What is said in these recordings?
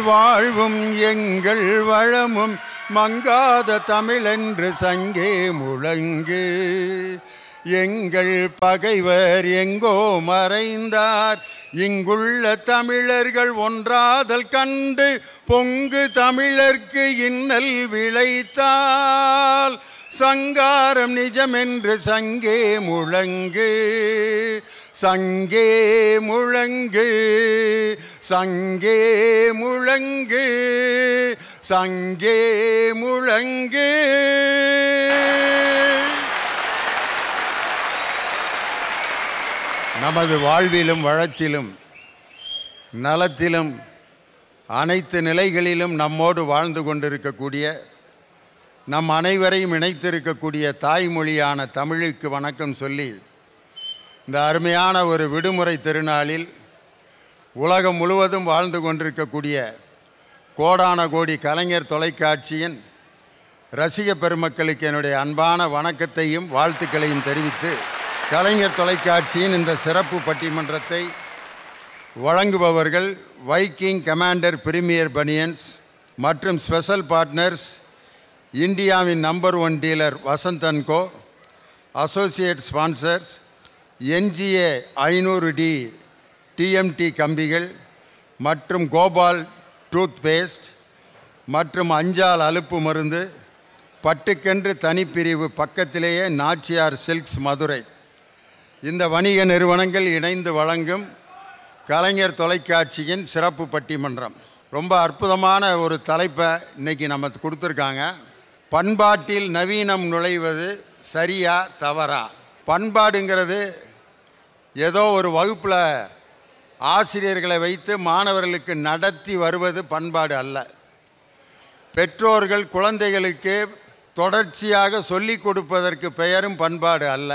வாழ்வும் எங்கள் வளமும் மங்காத தமிழென்று சங்கே முழங்கு எங்கள் பகைவர் எங்கோ மறைந்தார் இங்குள்ள தமிழர்கள் ஒன்றாதல் கண்டு பொங்கு தமிழர்க்கு இன்னல் விளைத்தால் சங்காரம் நிஜமென்று சங்கே முழங்கு சங்கே முழங்கு சங்கே முழங்கு சங்கே முழங்கு நமது வாழ்விலும் வளத்திலும் நலத்திலும் அனைத்து நிலைகளிலும் நம்மோடு வாழ்ந்து கொண்டிருக்கக்கூடிய நம் அனைவரையும் இணைத்திருக்கக்கூடிய தாய்மொழியான தமிழுக்கு வணக்கம் சொல்லி இந்த அருமையான ஒரு விடுமுறை திருநாளில் உலகம் முழுவதும் வாழ்ந்து கொண்டிருக்கக்கூடிய கோடான கோடி கலைஞர் தொலைக்காட்சியின் ரசிக பெருமக்களுக்கு என்னுடைய அன்பான வணக்கத்தையும் வாழ்த்துக்களையும் தெரிவித்து கலைஞர் தொலைக்காட்சியின் இந்த சிறப்பு பட்டிமன்றத்தை வழங்குபவர்கள் வைக்கிங் கமாண்டர் பிரீமியர் பனியன்ஸ் மற்றும் ஸ்பெஷல் பார்ட்னர்ஸ் இந்தியாவின் number one dealer Vasanth and co associate sponsors NGA ஐநூறு டி டிஎம்டி கம்பிகள் மற்றும் கோபால் டூத் பேஸ்ட் மற்றும் அஞ்சால் அலுப்பு மருந்து பட்டுக்கென்று தனிப்பிரிவு பக்கத்திலேயே நாச்சியார் சில்க்ஸ் மதுரை இந்த வணிக நிறுவனங்கள் இணைந்து வழங்கும் கலைஞர் தொலைக்காட்சியின் சிறப்பு பட்டிமன்றம் ரொம்ப அற்புதமான ஒரு தலைப்பை இன்னைக்கு நம்ம கொடுத்துருக்காங்க பண்பாட்டில் நவீனம் நுழைவது சரியா தவறா பண்பாடுங்கிறது ஏதோ ஒரு வகுப்பில் ஆசிரியர்களை வைத்து மாணவர்களுக்கு நடத்தி வருவது பண்பாடு அல்ல பெற்றோர்கள் குழந்தைகளுக்கு தொடர்ச்சியாக சொல்லிக் கொடுப்பதற்கு பெயரும் பண்பாடு அல்ல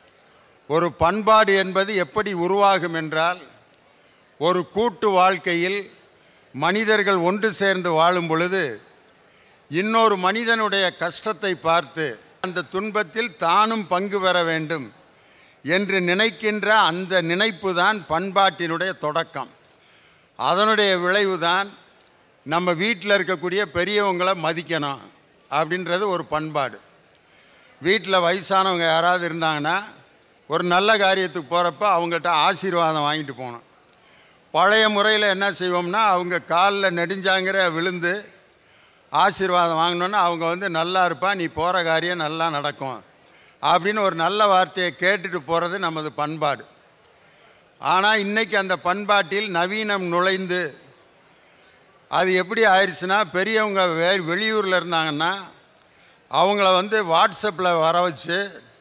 ஒரு பண்பாடு என்பது எப்படி உருவாகும் என்றால் ஒரு கூட்டு வாழ்க்கையில் மனிதர்கள் ஒன்று சேர்ந்து வாழும் பொழுது இன்னொரு மனிதனுடைய கஷ்டத்தை பார்த்து அந்த துன்பத்தில் தானும் பங்கு பெற வேண்டும் என்று நினைக்கின்ற அந்த நினைப்பு தான் பண்பாட்டினுடைய தொடக்கம் அதனுடைய விளைவு தான் நம்ம வீட்டில் இருக்கக்கூடிய பெரியவங்களை மதிக்கணும் அப்படின்றது ஒரு பண்பாடு வீட்டில் வயசானவங்க யாராவது இருந்தாங்கன்னா ஒரு நல்ல காரியத்துக்கு போகிறப்ப அவங்கள்ட்ட ஆசீர்வாதம் வாங்கிட்டு போகணும் பழைய முறையில் என்ன செய்வோம்னா அவங்க காலில் நெடுஞ்சாங்கிற விழுந்து ஆசீர்வாதம் வாங்கினோன்னா அவங்க வந்து நல்லா இருப்பா நீ போகிற காரியம் நல்லா நடக்கும் அப்படின்னு ஒரு நல்ல வார்த்தையை கேட்டுட்டு போகிறது நமது பண்பாடு ஆனால் இன்றைக்கி அந்த பண்பாட்டில் நவீனம் நுழைந்து அது எப்படி ஆயிடுச்சுன்னா பெரியவங்க வே வெளியூரில் இருந்தாங்கன்னா அவங்கள வந்து வாட்ஸ்அப்பில் வர வச்சு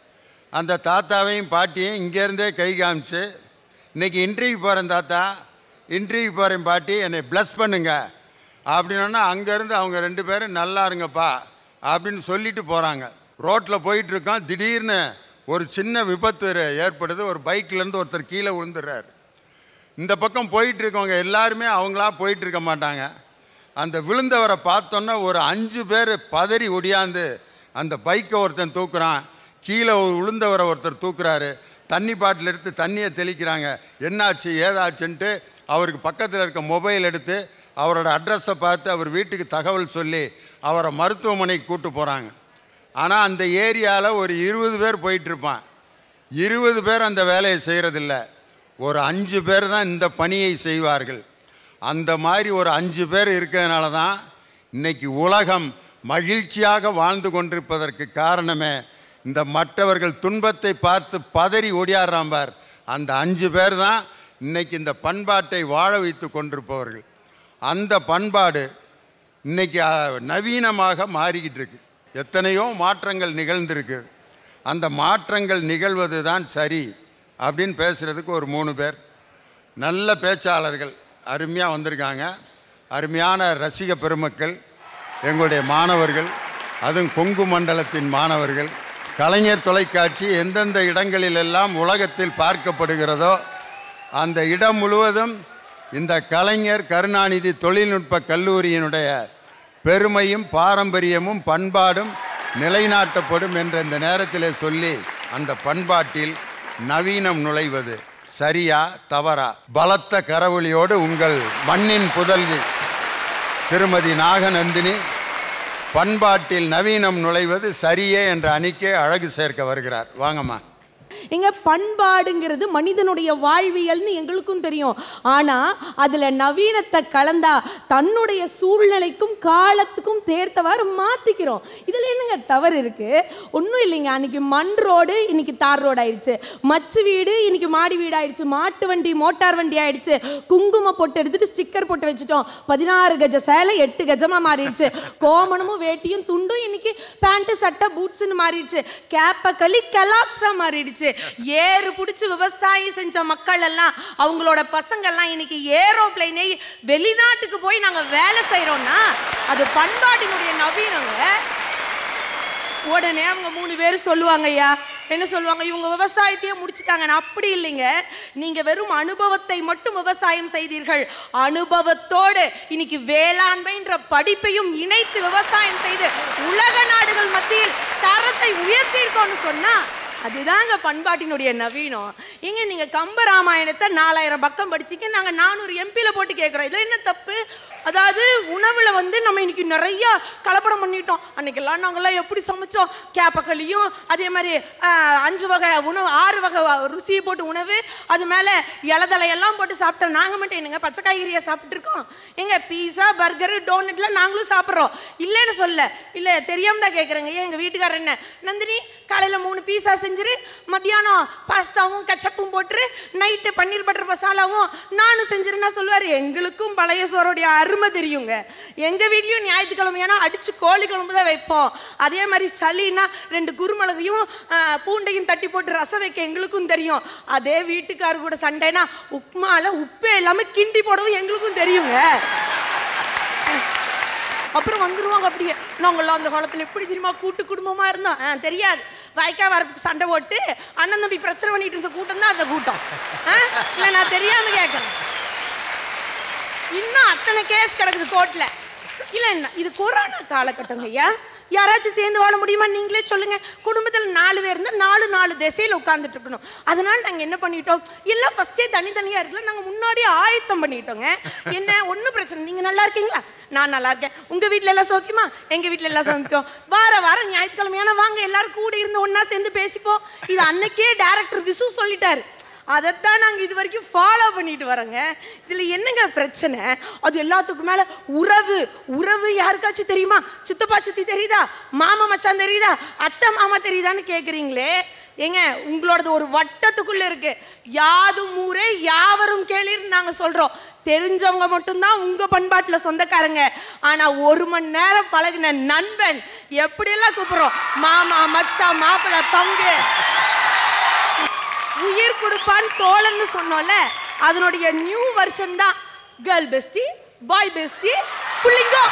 அந்த தாத்தாவையும் பாட்டியும் இங்கேருந்தே கை காமிச்சு இன்றைக்கி இன்டர்வியூ போகிறேன் தாத்தா இன்டர்வியூ போகிறேன் பாட்டி என்னை ப்ளஸ் பண்ணுங்க அப்படின்னா அங்கேருந்து அவங்க ரெண்டு பேரும் நல்லா இருங்கப்பா அப்படின்னு சொல்லிட்டு போகிறாங்க ரோட்டில் போயிட்டுருக்கோம் திடீர்னு ஒரு சின்ன விபத்து ஏற்படுது ஒரு பைக்லேருந்து ஒருத்தர் கீழே விழுந்துடுறாரு இந்த பக்கம் போயிட்டு இருக்கவங்க எல்லாருமே அவங்களா போயிட்டு இருக்க மாட்டாங்க அந்த விழுந்தவரை பார்த்தோன்னா ஒரு அஞ்சு பேர் பதறி ஒடியாந்து அந்த பைக்கை ஒருத்தன் தூக்குறான் கீழே விழுந்தவரை ஒருத்தர் தூக்குறாரு தண்ணி பாட்டில் எடுத்து தண்ணியை தெளிக்கிறாங்க என்னாச்சு ஏதாச்சுன்ட்டு அவருக்கு பக்கத்தில் இருக்க மொபைல் எடுத்து அவரோட அட்ரஸை பார்த்து அவர் வீட்டுக்கு தகவல் சொல்லி அவரை மருத்துவமனைக்கு கூட்டு போகிறாங்க ஆனால் அந்த ஏரியாவில் ஒரு இருபது பேர் போயிட்டுருப்பான் இருபது பேர் அந்த வேலையை செய்கிறதில்ல ஒரு அஞ்சு பேர் தான் இந்த பணியை செய்வார்கள் அந்த மாதிரி ஒரு அஞ்சு பேர் இருக்கிறதுனால தான் இன்னைக்கு உலகம் மகிழ்ச்சியாக வாழ்ந்து கொண்டிருப்பதற்கு காரணமே இந்த மற்றவர்கள் துன்பத்தை பார்த்து பதறி ஒடியாடுறான் பார் அந்த அஞ்சு பேர் தான் இன்னைக்கு இந்த பண்பாட்டை வாழ வைத்து கொண்டிருப்பவர்கள் அந்த பண்பாடு இன்னைக்கு அஹ், நவீனமாக மாறிக்கிட்டு இருக்கு எத்தனையோ மாற்றங்கள் நிகழ்ந்திருக்கு அந்த மாற்றங்கள் நிகழ்வது தான் சரி அப்படின்னு பேசுகிறதுக்கு ஒரு மூணு பேர் நல்ல பேச்சாளர்கள் அருமையாக வந்திருக்காங்க அருமையான ரசிக பெருமக்கள் எங்களுடைய மாணவர்கள் அதுவும் கொங்கு மண்டலத்தின் மாணவர்கள் கலைஞர் தொலைக்காட்சி எந்தெந்த இடங்களிலெல்லாம் உலகத்தில் பார்க்கப்படுகிறதோ அந்த இடம் முழுவதும் இந்த கலைஞர் கருணாநிதி தொழில்நுட்ப கல்லூரியினுடைய பெருமையும் பாரம்பரியமும் பண்பாடும் நிலைநாட்டப்படும் என்ற இந்த நேரத்திலே சொல்லி அந்த பண்பாட்டில் நவீனம் நுழைவது சரியா தவறா பலத்த கரவொலியோடு உங்கள் மண்ணின் புதல்வி திருமதி நாகநந்தினி பண்பாட்டில் நவீனம் நுழைவது சரியே என்ற அணிக்கே அழகு சேர்க்க வருகிறார் வாங்கம்மா இங்க பண்பாடுங்கிறது மனிதனுடைய வாழ்வியல்னு எங்களுக்கும் தெரியும் ஆனா அதுல நவீனத்தை கலந்தா தன்னுடைய சூழ்நிலைக்கும் காலத்துக்கும் தேர்த்தவாறு மாத்திக்கிறோம் இதுல என்னங்க தவறு இருக்கு ஒன்றும் இல்லைங்க அன்னைக்கு மண் ரோடு இன்னைக்கு தார் ரோடு ஆயிடுச்சு மச்சு வீடு இன்னைக்கு மாடி வீடு ஆயிடுச்சு மாட்டு வண்டி மோட்டார் வண்டி ஆயிடுச்சு குங்கும பொட்டு எடுத்துட்டு ஸ்டிக்கர் போட்டு வச்சுட்டோம் பதினாறு கஜ சேலை எட்டு கஜமா மாறிடுச்சு கோமணமும் வேட்டியும் துண்டும் இன்னைக்கு பேண்ட் சட்டை பூட்ஸ்னு மாறிடுச்சு கேப்ப களி கலாக்ஸா மாறிடுச்சு ஏறு பிடிச்சி விவசாயம் செஞ்ச மக்கள் எல்லாம் அவங்களோட பசங்க எல்லாம் இன்னைக்கு ஏரோப்ளைனே வெளிநாட்டுக்கு போய் நாங்க வேலை செய்யறோம்னா அது பண்பாட்டினுடைய நவீனங்க உடனே அவங்க மூணு பேர் சொல்லுவாங்க ஐயா என்ன சொல்லுவாங்க இவங்க விவசாயத்தையே முடிச்சிட்டாங்க நான் அப்படி இல்லைங்க நீங்க வெறும் அனுபவத்தை மட்டும் விவசாயம் செய்தீர்கள் அனுபவத்தோடு இன்னைக்கு வேளாண்மைன்ற படிப்பையும் இணைத்து விவசாயம் செய்து உலக நாடுகள் மத்தியில் தரத்தை உயர்த்தியிருக்கோம்னு சொன்னா அதுதாங்க பண்பாட்டினுடைய நவீனம் இங்க நீங்க கம்ப ராமாயணத்தை நாலாயிரம் பக்கம் படிச்சீங்க நாங்க நானூறு எம்பியில போட்டு கேட்குறோம் இதுல என்ன தப்பு அதாவது உணவுல வந்து நம்ம இன்னைக்கு நிறைய கலப்படம் பண்ணிட்டோம் அன்னைக்கெல்லாம் நாங்கெல்லாம் எப்படி சமைச்சோம் கேப்பக்களியும் அதே மாதிரி ஆஹ், அஞ்சு வகை உணவு ஆறு வகை ருசியை போட்டு உணவு அது மேல இலதலை எல்லாம் போட்டு சாப்பிட்டோம் நாங்க மட்டும் என்னங்க பச்சை காய்கறியை சாப்பிட்டு இருக்கோம் எங்க பீஸா பர்கர் டோனட்லாம் நாங்களும் சாப்பிட்றோம் இல்லைன்னு சொல்ல இல்ல தெரியாம தான் கேட்குறேங்க ஏன் எங்க வீட்டுக்காரர் என்ன நந்தினி காலையில மூணு பீஸா செஞ்சுரு மத்தியானம் பாஸ்தாவும் கச்சப்பும் போட்டுரு நைட்டு பன்னீர் பட்டர் மசாலாவும் நானும் செஞ்சிருன்னா சொல்லுவார் எங்களுக்கும் பழைய சோறுடைய அருமை தெரியுங்க எங்க வீட்லயும் ஞாயிற்றுக்கிழமையானா அடிச்சு கோழி குழம்பு தான் வைப்போம் அதே மாதிரி சளின்னா ரெண்டு குருமிளகையும் ஆஹ், பூண்டையும் தட்டி போட்டு ரசம் வைக்க எங்களுக்கும் தெரியும் அதே வீட்டுக்காரர் கூட சண்டைனா உப்புமால உப்பே இல்லாம கிண்டி போடவும் எங்களுக்கும் தெரியுங்க அப்புறம் வந்துருவாங்க அப்படியே நாங்களாம் அந்த காலத்துல எப்படி தெரியுமா கூட்டு குடும்பமா இருந்தோம் ஆ, தெரியாது வாய்க்கா வரப்புக்கு சண்டை போட்டு அண்ணன் தம்பி பிரச்சனை பண்ணிட்டு இருந்த கூட்டம் தான் அந்த கூட்டம் ஆ? இல்ல நான் தெரியாம கேட்கறேன் இன்னும் அத்தனை கேஸ் கிடக்குது கோர்ட்ல இல்ல என்ன இது கொரோனா காலகட்டங்க ஐயா யாராச்சும் சேர்ந்து வாழ முடியுமா நீங்களே சொல்லுங்க குடும்பத்தில் நாலு பேர் இருந்தால் நாலு நாலு திசையில் உட்காந்துட்டு இருக்கணும் அதனால நாங்கள் என்ன பண்ணிட்டோம் எல்லாம் ஃபர்ஸ்டே தனித்தனியாக இருக்கலாம் நாங்கள் முன்னாடியே ஆயத்தம் பண்ணிட்டோங்க என்ன ஒன்றும் பிரச்சனை நீங்கள் நல்லா இருக்கீங்களா நான் நல்லா இருக்கேன் உங்கள் வீட்டில் எல்லாம் சௌக்கியமா எங்கள் வீட்டில் எல்லாம் சௌக்கியம் வார வாரம் ஞாயிற்றுக்கிழமையான வாங்க எல்லாரும் கூட இருந்து ஒன்றா சேர்ந்து பேசிப்போம் இது அன்னைக்கே டேரக்டர் விசு சொல்லிட்டாரு அதைத்தான் நாங்கள் இது வரைக்கும் ஃபாலோ பண்ணிட்டு வரோங்க இதில் என்னங்க பிரச்சனை அது எல்லாத்துக்கும் மேலே உறவு உறவு யாருக்காச்சும் தெரியுமா சித்தப்பா சித்தி தெரியுதா மாமா மச்சான் தெரியுதா அத்தை மாமா தெரியுதான்னு கேட்குறீங்களே ஏங்க உங்களோடது ஒரு வட்டத்துக்குள்ள இருக்கு யாதும் ஊரே யாவரும் கேளிர்னு நாங்க சொல்றோம் தெரிஞ்சவங்க மட்டும்தான் உங்க பண்பாட்டுல சொந்தக்காரங்க ஆனா ஒரு மணி நேரம் பழகின நண்பன் எப்படியெல்லாம் கூப்பிடுறோம் மாமா மச்சான் மாப்பிள்ளை பங்கு உயிர் கொடுப்பான் தோழன்னு சொன்னோம்ல அதனுடைய நியூ வெர்ஷன் தான் கேர்ள் பெஸ்டி பாய் பெஸ்டி புள்ளிங்கம்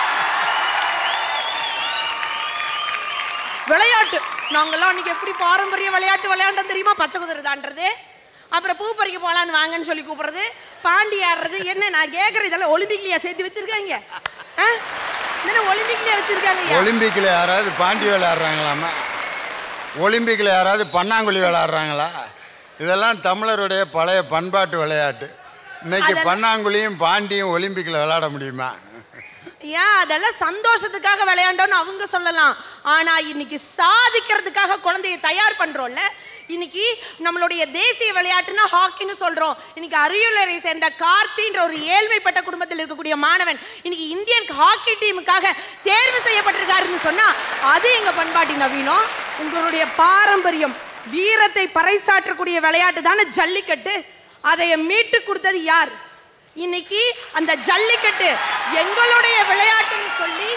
விளையாட்டு நாங்கெல்லாம் அன்னைக்கு எப்படி பாரம்பரிய விளையாட்டு விளையாண்டோம் தெரியுமா பச்சை குதிரை தாண்டது அப்புறம் பூ பறிக்க போலான்னு வாங்கன்னு சொல்லி கூப்பிடுறது பாண்டி ஆடுறது என்ன நான் கேட்குறது இதெல்லாம் ஒலிம்பிக்லையா சேர்த்து வச்சிருக்காங்க ஆ? என்ன ஒலிம்பிக்லயா வச்சிருக்காங்க ஒலிம்பிக்கில் யாராவது பாண்டி விளையாடுறாங்களாமா ஒலிம்பிக்கில் யாராவது பன்னாங்குழி விளையாடுறாங்களா இதெல்லாம் தமிழருடைய பழைய பண்பாட்டு விளையாட்டு இன்னைக்கு அதெல்லாம் பன்னாங்குழியும் பாண்டியும் ஒலிம்பிக்கில் விளையாட முடியுமா ஏன் அதெல்லாம் சந்தோஷத்துக்காக விளையாண்டோம்னு அவங்க சொல்லலாம் ஆனா இன்னைக்கு சாதிக்கிறதுக்காக குழந்தைய தயார் பண்றோம்ல இன்னைக்கு நம்மளுடைய தேசிய விளையாட்டுனா ஹாக்கின்னு சொல்றோம் இன்னைக்கு அரியலூரை சேர்ந்த கார்த்தின்ற ஒரு ஏழ்மைப்பட்ட குடும்பத்தில் இருக்கக்கூடிய மாணவன் இன்னைக்கு இந்தியன் ஹாக்கி டீமுக்காக தேர்வு செய்யப்பட்டிருக்காருன்னு சொன்னா அது எங்க பண்பாட்டி நவீனம் உங்களுடைய பாரம்பரியம் வீரத்தை பறைசாற்றக்கூடிய விளையாட்டு தானே ஜல்லிக்கட்டு அதை மீட்டு கொடுத்தது யார் இன்னைக்கு அந்த ஜல்லிக்கட்டு எங்களுடைய விளையாட்டுன்னு சொல்லி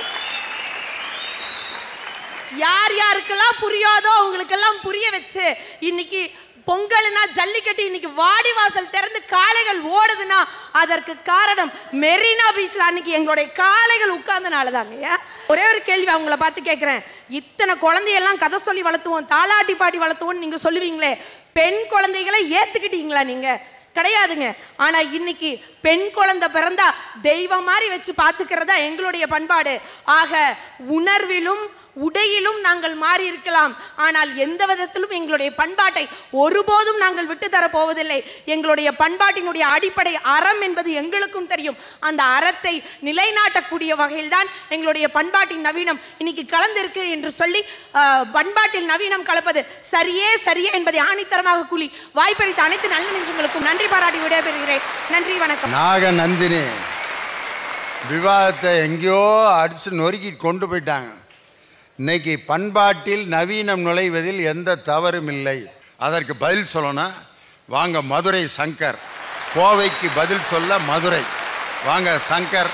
யார் யாருக்கெல்லாம் புரியாதோ அவங்களுக்கெல்லாம் புரிய வச்சு இன்னைக்கு பொங்கல்னா ஜல்லிக்கட்டு இன்னைக்கு வாடிவாசல் திறந்து காளைகள் ஓடுதுன்னா அதற்கு காரணம் மெரினா பீச்ல அன்னைக்கு எங்களுடைய காளைகள் உட்கார்ந்தனால தாங்க ஒரே ஒரு கேள்வி அவங்கள பார்த்து கேட்குறேன் இத்தனை குழந்தையெல்லாம் கதை சொல்லி வளர்த்துவோம் தாலாட்டி பாட்டி வளர்த்துவோம்னு நீங்க சொல்லுவீங்களே பெண் குழந்தைகளை ஏத்துக்கிட்டீங்களா நீங்க கிடையாதுங்க ஆனா இன்னைக்கு பெண் குழந்தை பிறந்தா தெய்வம் மாதிரி வச்சு பார்த்துக்கிறதா எங்களுடைய பண்பாடு ஆக உணர்விலும் உடையிலும் நாங்கள் மாறி இருக்கலாம் ஆனால் எந்த விதத்திலும் எங்களுடைய பண்பாட்டை ஒருபோதும் நாங்கள் விட்டு தர போவதில்லை எங்களுடைய பண்பாட்டினுடைய அடிப்படை அறம் என்பது எங்களுக்கும் தெரியும் அந்த அறத்தை நிலைநாட்டக்கூடிய வகையில்தான் எங்களுடைய பண்பாட்டின் நவீனம் இன்னைக்கு கலந்திருக்கு என்று சொல்லி ஆஹ், பண்பாட்டில் நவீனம் கலப்பது சரியே சரியே என்பதை ஆணித்தரமாக கூலி வாய்ப்பளித்த அனைத்து நல்ல நெஞ்சங்களுக்கும் நன்றி பாராட்டி விடைபெறுகிறேன் நன்றி வணக்கம் நாக நந்தினி விவாதத்தை எங்கேயோ அடித்து நொறுக்கி கொண்டு போயிட்டாங்க இன்னைக்கு பண்பாட்டில் நவீனம் நுழைவதில் எந்த தவறும் இல்லை அதற்கு பதில் சொல்லணும் வாங்க மதுரை சங்கர் கோவைக்கு பதில் சொல்ல மதுரை வாங்க சங்கர்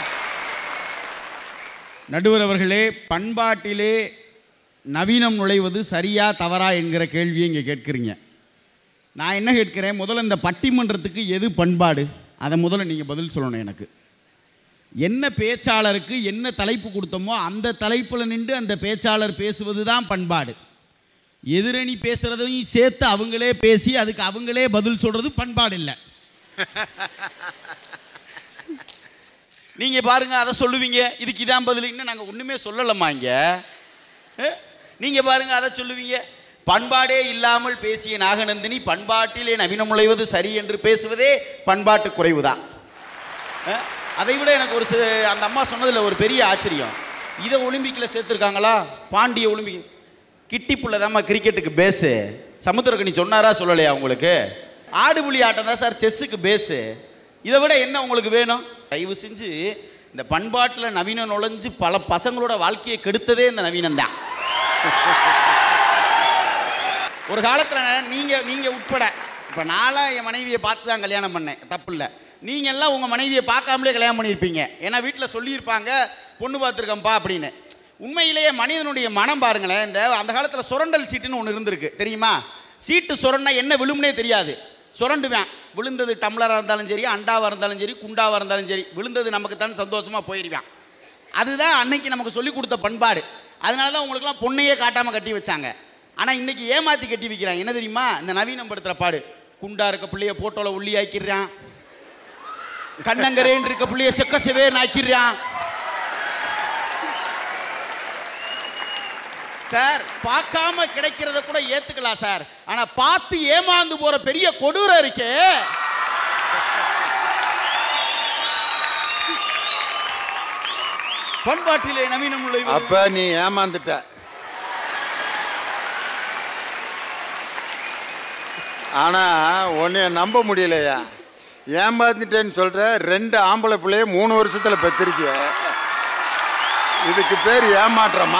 நடுவர் அவர்களே பண்பாட்டிலே நவீனம் நுழைவது சரியா தவறா என்கிற கேள்வியை இங்கே கேட்குறீங்க நான் என்ன கேட்கிறேன் முதல்ல இந்த பட்டிமன்றத்துக்கு எது பண்பாடு அதை முதல்ல நீங்கள் பதில் சொல்லணும் எனக்கு என்ன பேச்சாளருக்கு என்ன தலைப்பு கொடுத்தோமோ அந்த தலைப்பில் நின்று அந்த பேச்சாளர் பேசுவது தான் பண்பாடு எதிரணி பேசுகிறதையும் சேர்த்து அவங்களே பேசி அதுக்கு அவங்களே பதில் சொல்கிறது பண்பாடு இல்லை நீங்கள் பாருங்க அதை சொல்லுவீங்க இதுக்கு இதான் பதில் இன்னும் நாங்கள் ஒன்றுமே சொல்லலம்மா இங்கே நீங்கள் பாருங்க அதை சொல்லுவீங்க பண்பாடே இல்லாமல் பேசிய நாகநந்தினி பண்பாட்டிலே நவீனம் நுழைவது சரி என்று பேசுவதே பண்பாட்டு குறைவு தான் அதை விட எனக்கு ஒரு சி- அந்த அம்மா சொன்னதில் ஒரு பெரிய ஆச்சரியம் இதை ஒலிம்பிக்கில் சேர்த்துருக்காங்களா பாண்டிய ஒலிம்பிக் கிட்டிப்புள்ள தாம்மா கிரிக்கெட்டுக்கு பேஸு சமுத்திரக்கணி சொன்னாரா சொல்லலையா உங்களுக்கு ஆடுபுலி ஆட்டம் தான் சார் செஸ்ஸுக்கு பேஸு இதை விட என்ன உங்களுக்கு வேணும் தயவு செஞ்சு இந்த பண்பாட்டில் நவீனம் நுழைஞ்சு பல பசங்களோட வாழ்க்கையை கெடுத்ததே இந்த நவீனம் தான் ஒரு காலத்தில் நீங்கள் நீங்கள் உட்பட இப்போ நான்லாம் என் மனைவியை பார்த்து தான் கல்யாணம் பண்ணேன் தப்பு இல்லை நீங்கள் எல்லாம் உங்கள் மனைவியை பார்க்காமலே கல்யாணம் பண்ணியிருப்பீங்க ஏன்னா வீட்டில் சொல்லியிருப்பாங்க பொண்ணு பார்த்துருக்கேன்ப்பா அப்படின்னு உண்மையிலேயே மனிதனுடைய மனம் பாருங்களேன் இந்த அந்த காலத்தில் சுரண்டல் சீட்டுன்னு ஒன்று இருந்திருக்கு தெரியுமா சீட்டு சுரண்டா என்ன விழும்னே தெரியாது சுரண்டுவேன் விழுந்தது டம்ளராக இருந்தாலும் சரி அண்டாவாக இருந்தாலும் சரி குண்டாவாக இருந்தாலும் சரி விழுந்தது நமக்கு தான் சந்தோஷமாக போயிடுவேன் அதுதான் அன்னைக்கு நமக்கு சொல்லி கொடுத்த பண்பாடு அதனால தான் உங்களுக்குலாம் பொண்ணையே காட்டாமல் கட்டி வச்சாங்க ஆனால் இன்னைக்கு ஏமாற்றி கட்டி வைக்கிறாங்க என்ன தெரியுமா இந்த நவீனம் படுத்துகிற பாடு குண்டா இருக்க பிள்ளைய போட்டோல உள்ளி ஆக்கிடுறான் கண்ணங்கரேன்னு இருக்க பிள்ளைய செக்க செவேன்னு ஆக்கிடுறான் சார் பார்க்காம கிடைக்கிறத கூட ஏத்துக்கலாம் சார் ஆனா பார்த்து ஏமாந்து போற பெரிய கொடூரம் இருக்கே பண்பாட்டிலே நவீனம் நுழைவு அப்ப நீ ஏமாந்துட்ட ஆனா உன்னைய நம்ப முடியலையா ஏமாந்துட்டேன்னு சொல்ற ரெண்டு ஆம்பளை பிள்ளைய மூணு வருஷத்துல பெற்றிருக்கிய இதுக்கு பேர் ஏமாற்றமா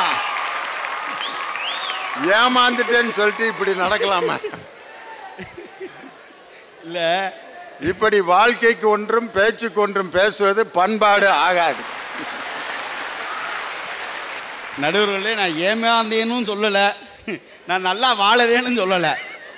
ஏமாந்துட்டேன்னு சொல்லிட்டு இப்படி நடக்கலாமா இல்ல இப்படி வாழ்க்கைக்கு ஒன்றும் பேச்சுக்கு ஒன்றும் பேசுவது பண்பாடு ஆகாது நடுவர்களே நான் ஏமாந்தேன்னு சொல்லல நான் நல்லா வாழறேன்னு சொல்லல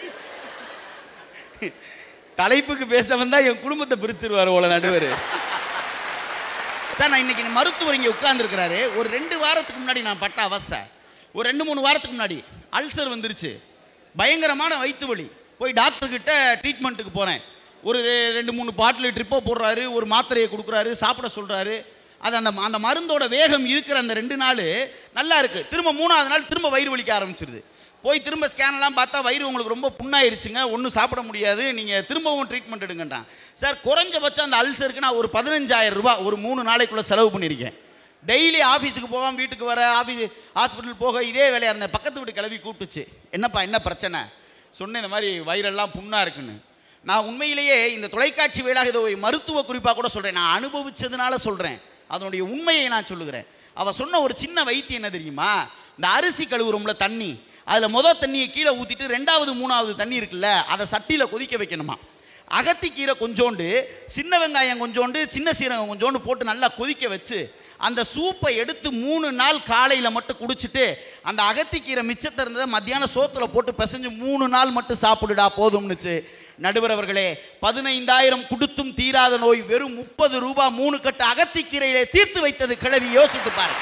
தலைப்புக்கு பேச வந்தா என் குடும்பத்தை பிரிச்சிருவாரு போல நடுவர் சார் நான் இன்னைக்கு மருத்துவர் இங்கே உட்கார்ந்துருக்கிறாரு ஒரு ரெண்டு வாரத்துக்கு முன்னாடி நான் பட்ட அவஸ்தை ஒரு ரெண்டு மூணு வாரத்துக்கு முன்னாடி அல்சர் வந்துருச்சு பயங்கரமான வயிற்று வலி போய் டாக்டர் கிட்ட ட்ரீட்மெண்ட்டுக்கு போகிறேன் ஒரு ரெ- ரெண்டு மூணு பாட்டில் ட்ரிப்போ போடுறாரு ஒரு மாத்திரையை கொடுக்குறாரு சாப்பிட சொல்கிறாரு அது அந்த அந்த மருந்தோட வேகம் இருக்கிற அந்த ரெண்டு நாள் நல்லா இருக்குது திரும்ப மூணாவது நாள் திரும்ப வயிறு வலிக்க ஆரம்பிச்சிருது போய் திரும்ப ஸ்கேன் எல்லாம் பார்த்தா வயிறு உங்களுக்கு ரொம்ப புண்ணாயிருச்சுங்க ஒன்றும் சாப்பிட முடியாது நீங்கள் திரும்பவும் ட்ரீட்மெண்ட் எடுங்கன்றான் சார் குறைஞ்சபட்சம் அந்த அல்சருக்கு நான் ஒரு பதினஞ்சாயிரம் ரூபாய் ஒரு மூணு நாளைக்குள்ளே செலவு பண்ணியிருக்கேன் டெய்லி ஆஃபீஸுக்கு போகாம வீட்டுக்கு வர ஆஃபீஸ் ஹாஸ்பிட்டல் போக இதே வேலையாக இருந்தேன் பக்கத்து வீட்டு கிளவி கூப்பிட்டுச்சு என்னப்பா என்ன பிரச்சனை சொன்னேன் இந்த மாதிரி வயிறெல்லாம் புண்ணாக இருக்குன்னு நான் உண்மையிலேயே இந்த தொலைக்காட்சி வேளாக இதை ஒரு மருத்துவ குறிப்பாக கூட சொல்கிறேன் நான் அனுபவிச்சதுனால சொல்கிறேன் அதனுடைய உண்மையை நான் சொல்லுகிறேன் அவ சொன்ன ஒரு சின்ன வைத்தியம் என்ன தெரியுமா இந்த அரிசி கழுவுறோம்ல தண்ணி அதில் முதல் தண்ணியை கீழே ஊற்றிட்டு ரெண்டாவது மூணாவது தண்ணி இருக்குல்ல அதை சட்டியில் கொதிக்க வைக்கணுமா அகத்திக்கீரை கொஞ்சோண்டு சின்ன வெங்காயம் கொஞ்சோண்டு சின்ன சீரகம் கொஞ்சோண்டு போட்டு நல்லா கொதிக்க வச்சு அந்த சூப்பை எடுத்து மூணு நாள் காலையில் மட்டும் குடிச்சிட்டு அந்த அகத்திக்கீரை மிச்சத்தை இருந்ததை மத்தியானம் சோத்தில் போட்டு பிசைஞ்சு மூணு நாள் மட்டும் சாப்பிடுடா போதும்னுச்சு நடுவர் அவர்களே பதினைந்தாயிரம் கொடுத்தும் தீராத நோய் வெறும் முப்பது ரூபாய் மூணு கட்டு அகத்திக்கீரையிலே தீர்த்து வைத்தது கிழவி யோசித்து பாருங்க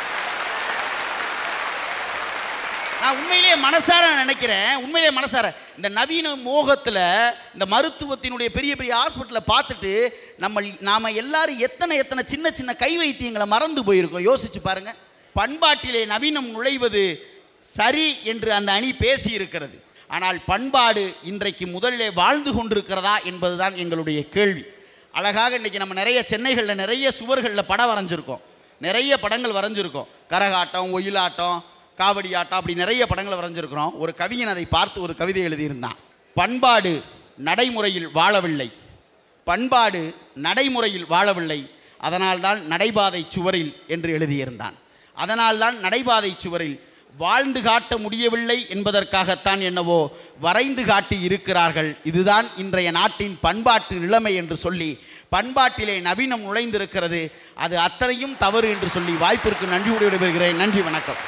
நான் உண்மையிலேயே மனசார நினைக்கிறேன் உண்மையிலேயே மனசார இந்த நவீன மோகத்தில் இந்த மருத்துவத்தினுடைய பெரிய பெரிய ஹாஸ்பிட்டலில் பார்த்துட்டு நம்ம நாம எல்லாரும் எத்தனை எத்தனை சின்ன சின்ன கை வைத்தியங்களை மறந்து போயிருக்கோம் யோசிச்சு பாருங்க பண்பாட்டிலே நவீனம் நுழைவது சரி என்று அந்த அணி பேசி இருக்கிறது ஆனால் பண்பாடு இன்றைக்கு முதலிலே வாழ்ந்து கொண்டிருக்கிறதா என்பதுதான் எங்களுடைய கேள்வி அழகாக இன்றைக்கி நம்ம நிறைய சென்னைகளில் நிறைய சுவர்களில் படம் வரைஞ்சிருக்கோம் நிறைய படங்கள் வரைஞ்சிருக்கோம் கரகாட்டம் ஒயிலாட்டம் காவடி ஆட்டம் அப்படி நிறைய படங்கள் வரைஞ்சிருக்கிறோம் ஒரு கவிஞன் அதை பார்த்து ஒரு கவிதை எழுதியிருந்தான் பண்பாடு நடைமுறையில் வாழவில்லை பண்பாடு நடைமுறையில் வாழவில்லை அதனால்தான் நடைபாதை சுவரில் என்று எழுதியிருந்தான் அதனால்தான் நடைபாதை சுவரில் வாழ்ந்து காட்ட முடியவில்லை என்பதற்காகத்தான் என்னவோ வரைந்து காட்டி இருக்கிறார்கள் இதுதான் இன்றைய நாட்டின் பண்பாட்டு நிலைமை என்று சொல்லி பண்பாட்டிலே நவீனம் நுழைந்திருக்கிறது அது அத்தனையும் தவறு என்று சொல்லி வாய்ப்பிற்கு நன்றி விடைபெறுகிறேன் நன்றி வணக்கம்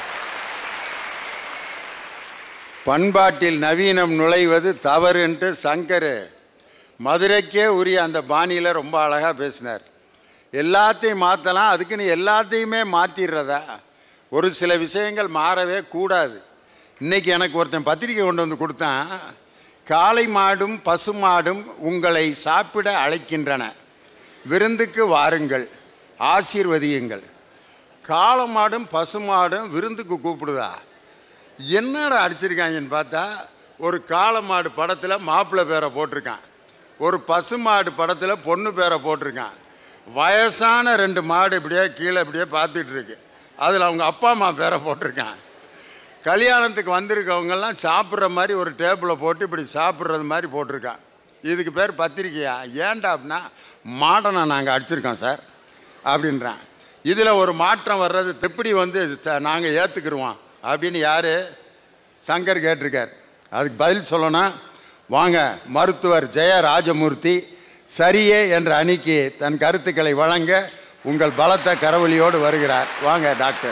பண்பாட்டில் நவீனம் நுழைவது தவறு என்று சங்கர் மதுரைக்கே உரிய அந்த பாணியில் ரொம்ப அழகாக பேசினார் எல்லாத்தையும் மாற்றலாம் அதுக்குன்னு எல்லாத்தையுமே மாற்றிடுறதா ஒரு சில விஷயங்கள் மாறவே கூடாது இன்றைக்கி எனக்கு ஒருத்தன் பத்திரிக்கை கொண்டு வந்து கொடுத்தான் காளை மாடும் பசு மாடும் உங்களை சாப்பிட அழைக்கின்றன விருந்துக்கு வாருங்கள் ஆசீர்வதியுங்கள் காளை மாடும் பசு மாடும் விருந்துக்கு கூப்பிடுதா என்னடா அடிச்சிருக்காங்கன்னு பார்த்தா ஒரு காளை மாடு படத்தில் மாப்பிள்ளை பேரை போட்டிருக்கான் ஒரு பசு மாடு படத்தில் பொண்ணு பேரை போட்டிருக்கான் வயசான ரெண்டு மாடு இப்படியே கீழே இப்படியே பார்த்துட்டு இருக்கு அதில் அவங்க அப்பா அம்மா பேரை போட்டிருக்கான் கல்யாணத்துக்கு வந்திருக்கவங்கெல்லாம் சாப்பிட்ற மாதிரி ஒரு டேபிளில் போட்டு இப்படி சாப்பிட்றது மாதிரி போட்டிருக்கான் இதுக்கு பேர் பத்திரிக்கையா ஏன்டா அப்படின்னா மாடனை நாங்கள் அடிச்சிருக்கோம் சார் அப்படின்றான் இதில் ஒரு மாற்றம் வர்றது எப்படி வந்து நாங்கள் ஏற்றுக்குருவோம் அப்படின்னு யார் சங்கர் கேட்டிருக்கார் அதுக்கு பதில் சொல்லணும் வாங்க மருத்துவர் ஜெய ராஜமூர்த்தி சரியே என்ற அணிக்கு தன் கருத்துக்களை வழங்க உங்கள் பலத்த கரவொலியோடு வருகிறார் வாங்க டாக்டர்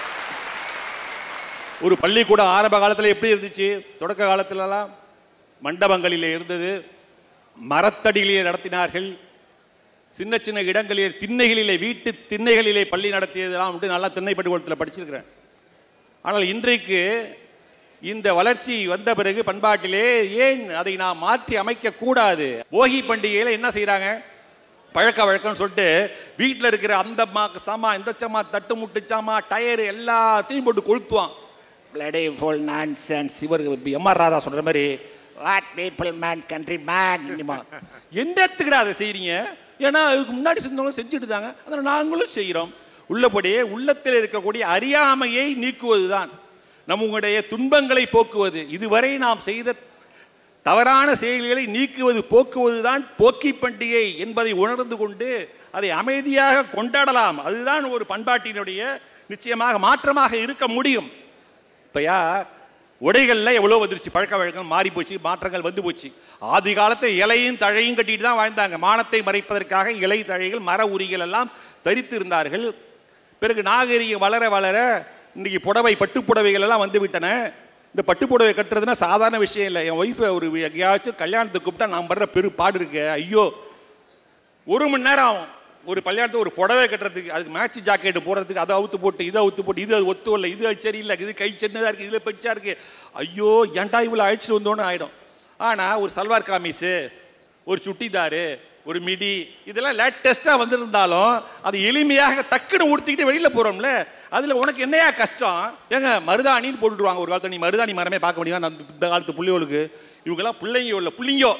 ஒரு பள்ளிக்கூடம் ஆரம்ப காலத்தில் எப்படி இருந்துச்சு தொடக்க காலத்துலலாம் மண்டபங்களிலே இருந்தது மரத்தடியிலே நடத்தினார்கள் சின்ன சின்ன இடங்களிலே திண்ணைகளிலே வீட்டு திண்ணைகளிலே பள்ளி நடத்தியதெல்லாம் வந்து நல்லா திண்ணை பள்ளிக்கூடத்தில் படிச்சிருக்கிறேன் ஆனால் இன்றைக்கு இந்த வளர்ச்சி வந்த பிறகு பண்பாட்டிலே ஏன் அதை நாம் மாற்றி அமைக்க கூடாது போகி பண்டிகையில் என்ன செய்கிறாங்க பழக்க வழக்கம்னு சொல்லிட்டு வீட்டில் இருக்கிற அந்த மா சாமா இந்த சாமா தட்டு முட்டு சாமா டயரு எல்லாத்தையும் போட்டு கொளுத்துவான் பிளடி ஃபுல் நான் சென்ஸ் இவர் எம்ஆர் ராதா சொல்கிற மாதிரி what people man country man எந்த இடத்துக்குடா அதை செய்கிறீங்க ஏன்னா அதுக்கு முன்னாடி செஞ்சவங்க செஞ்சுட்டு தாங்க அதனால் நாங்களும் செய்கிறோம் உள்ளபடியே உள்ளத்தில் இருக்கக்கூடிய அறியாமையை நீக்குவது தான் நம்முடைய துன்பங்களை போக்குவது இதுவரை நாம் செய்த தவறான செயல்களை நீக்குவது போக்குவது தான் போக்கி பண்டிகை என்பதை உணர்ந்து கொண்டு அதை அமைதியாக கொண்டாடலாம் அதுதான் ஒரு பண்பாட்டினுடைய நிச்சயமாக மாற்றமாக இருக்க முடியும் இப்போயா உடைகளில் எவ்வளோ வந்துருச்சு பழக்க வழக்கம் மாறி போச்சு மாற்றங்கள் வந்து போச்சு ஆதி காலத்தை இலையும் தழையும் கட்டிட்டு தான் வாழ்ந்தாங்க மானத்தை மறைப்பதற்காக இலை தழைகள் மர உரிகள் எல்லாம் தரித்து இருந்தார்கள் பிறகு நாகரிகம் வளர வளர இன்னைக்கு புடவை பட்டு புடவைகள் எல்லாம் வந்து விட்டன இந்த பட்டு புடவை கட்டுறதுனா சாதாரண விஷயம் இல்லை என் ஒய்ஃபை ஒரு எங்கேயாச்சும் கல்யாணத்துக்கு கூப்பிட்டா நான் படுற பெரு பாடு இருக்கு ஐயோ ஒரு மணி நேரம் ஆகும் ஒரு கல்யாணத்துக்கு ஒரு புடவை கட்டுறதுக்கு அதுக்கு மேட்ச் ஜாக்கெட் போடுறதுக்கு அதை அவுத்து போட்டு இதை அவுத்து போட்டு இது அது ஒத்து இல்லை இது அது சரியில்லை இது கை சின்னதாக இருக்குது இதில் பெருச்சா இருக்குது ஐயோ ஏன்டா இவ்வளோ அழிச்சிட்டு வந்தோன்னு ஆகிடும் ஆனால் ஒரு சல்வார் காமிஸு ஒரு சுட்டிதாரு ஒரு மிடி இதெல்லாம் லேட்டஸ்ட்டாக வந்திருந்தாலும் அது எளிமையாக டக்குன்னு உடுத்திக்கிட்டு வெளியில் போகிறோம்ல அதில் உனக்கு என்னையா கஷ்டம் ஏங்க மருதாணின்னு போட்டுடுவாங்க ஒரு காலத்தில் நீ மருதாணி மரமே பார்க்க முடியுமா நான் இந்த காலத்து புள்ளியோளுக்கு இவங்கெல்லாம் பிள்ளைங்க உள்ள புள்ளிங்கோ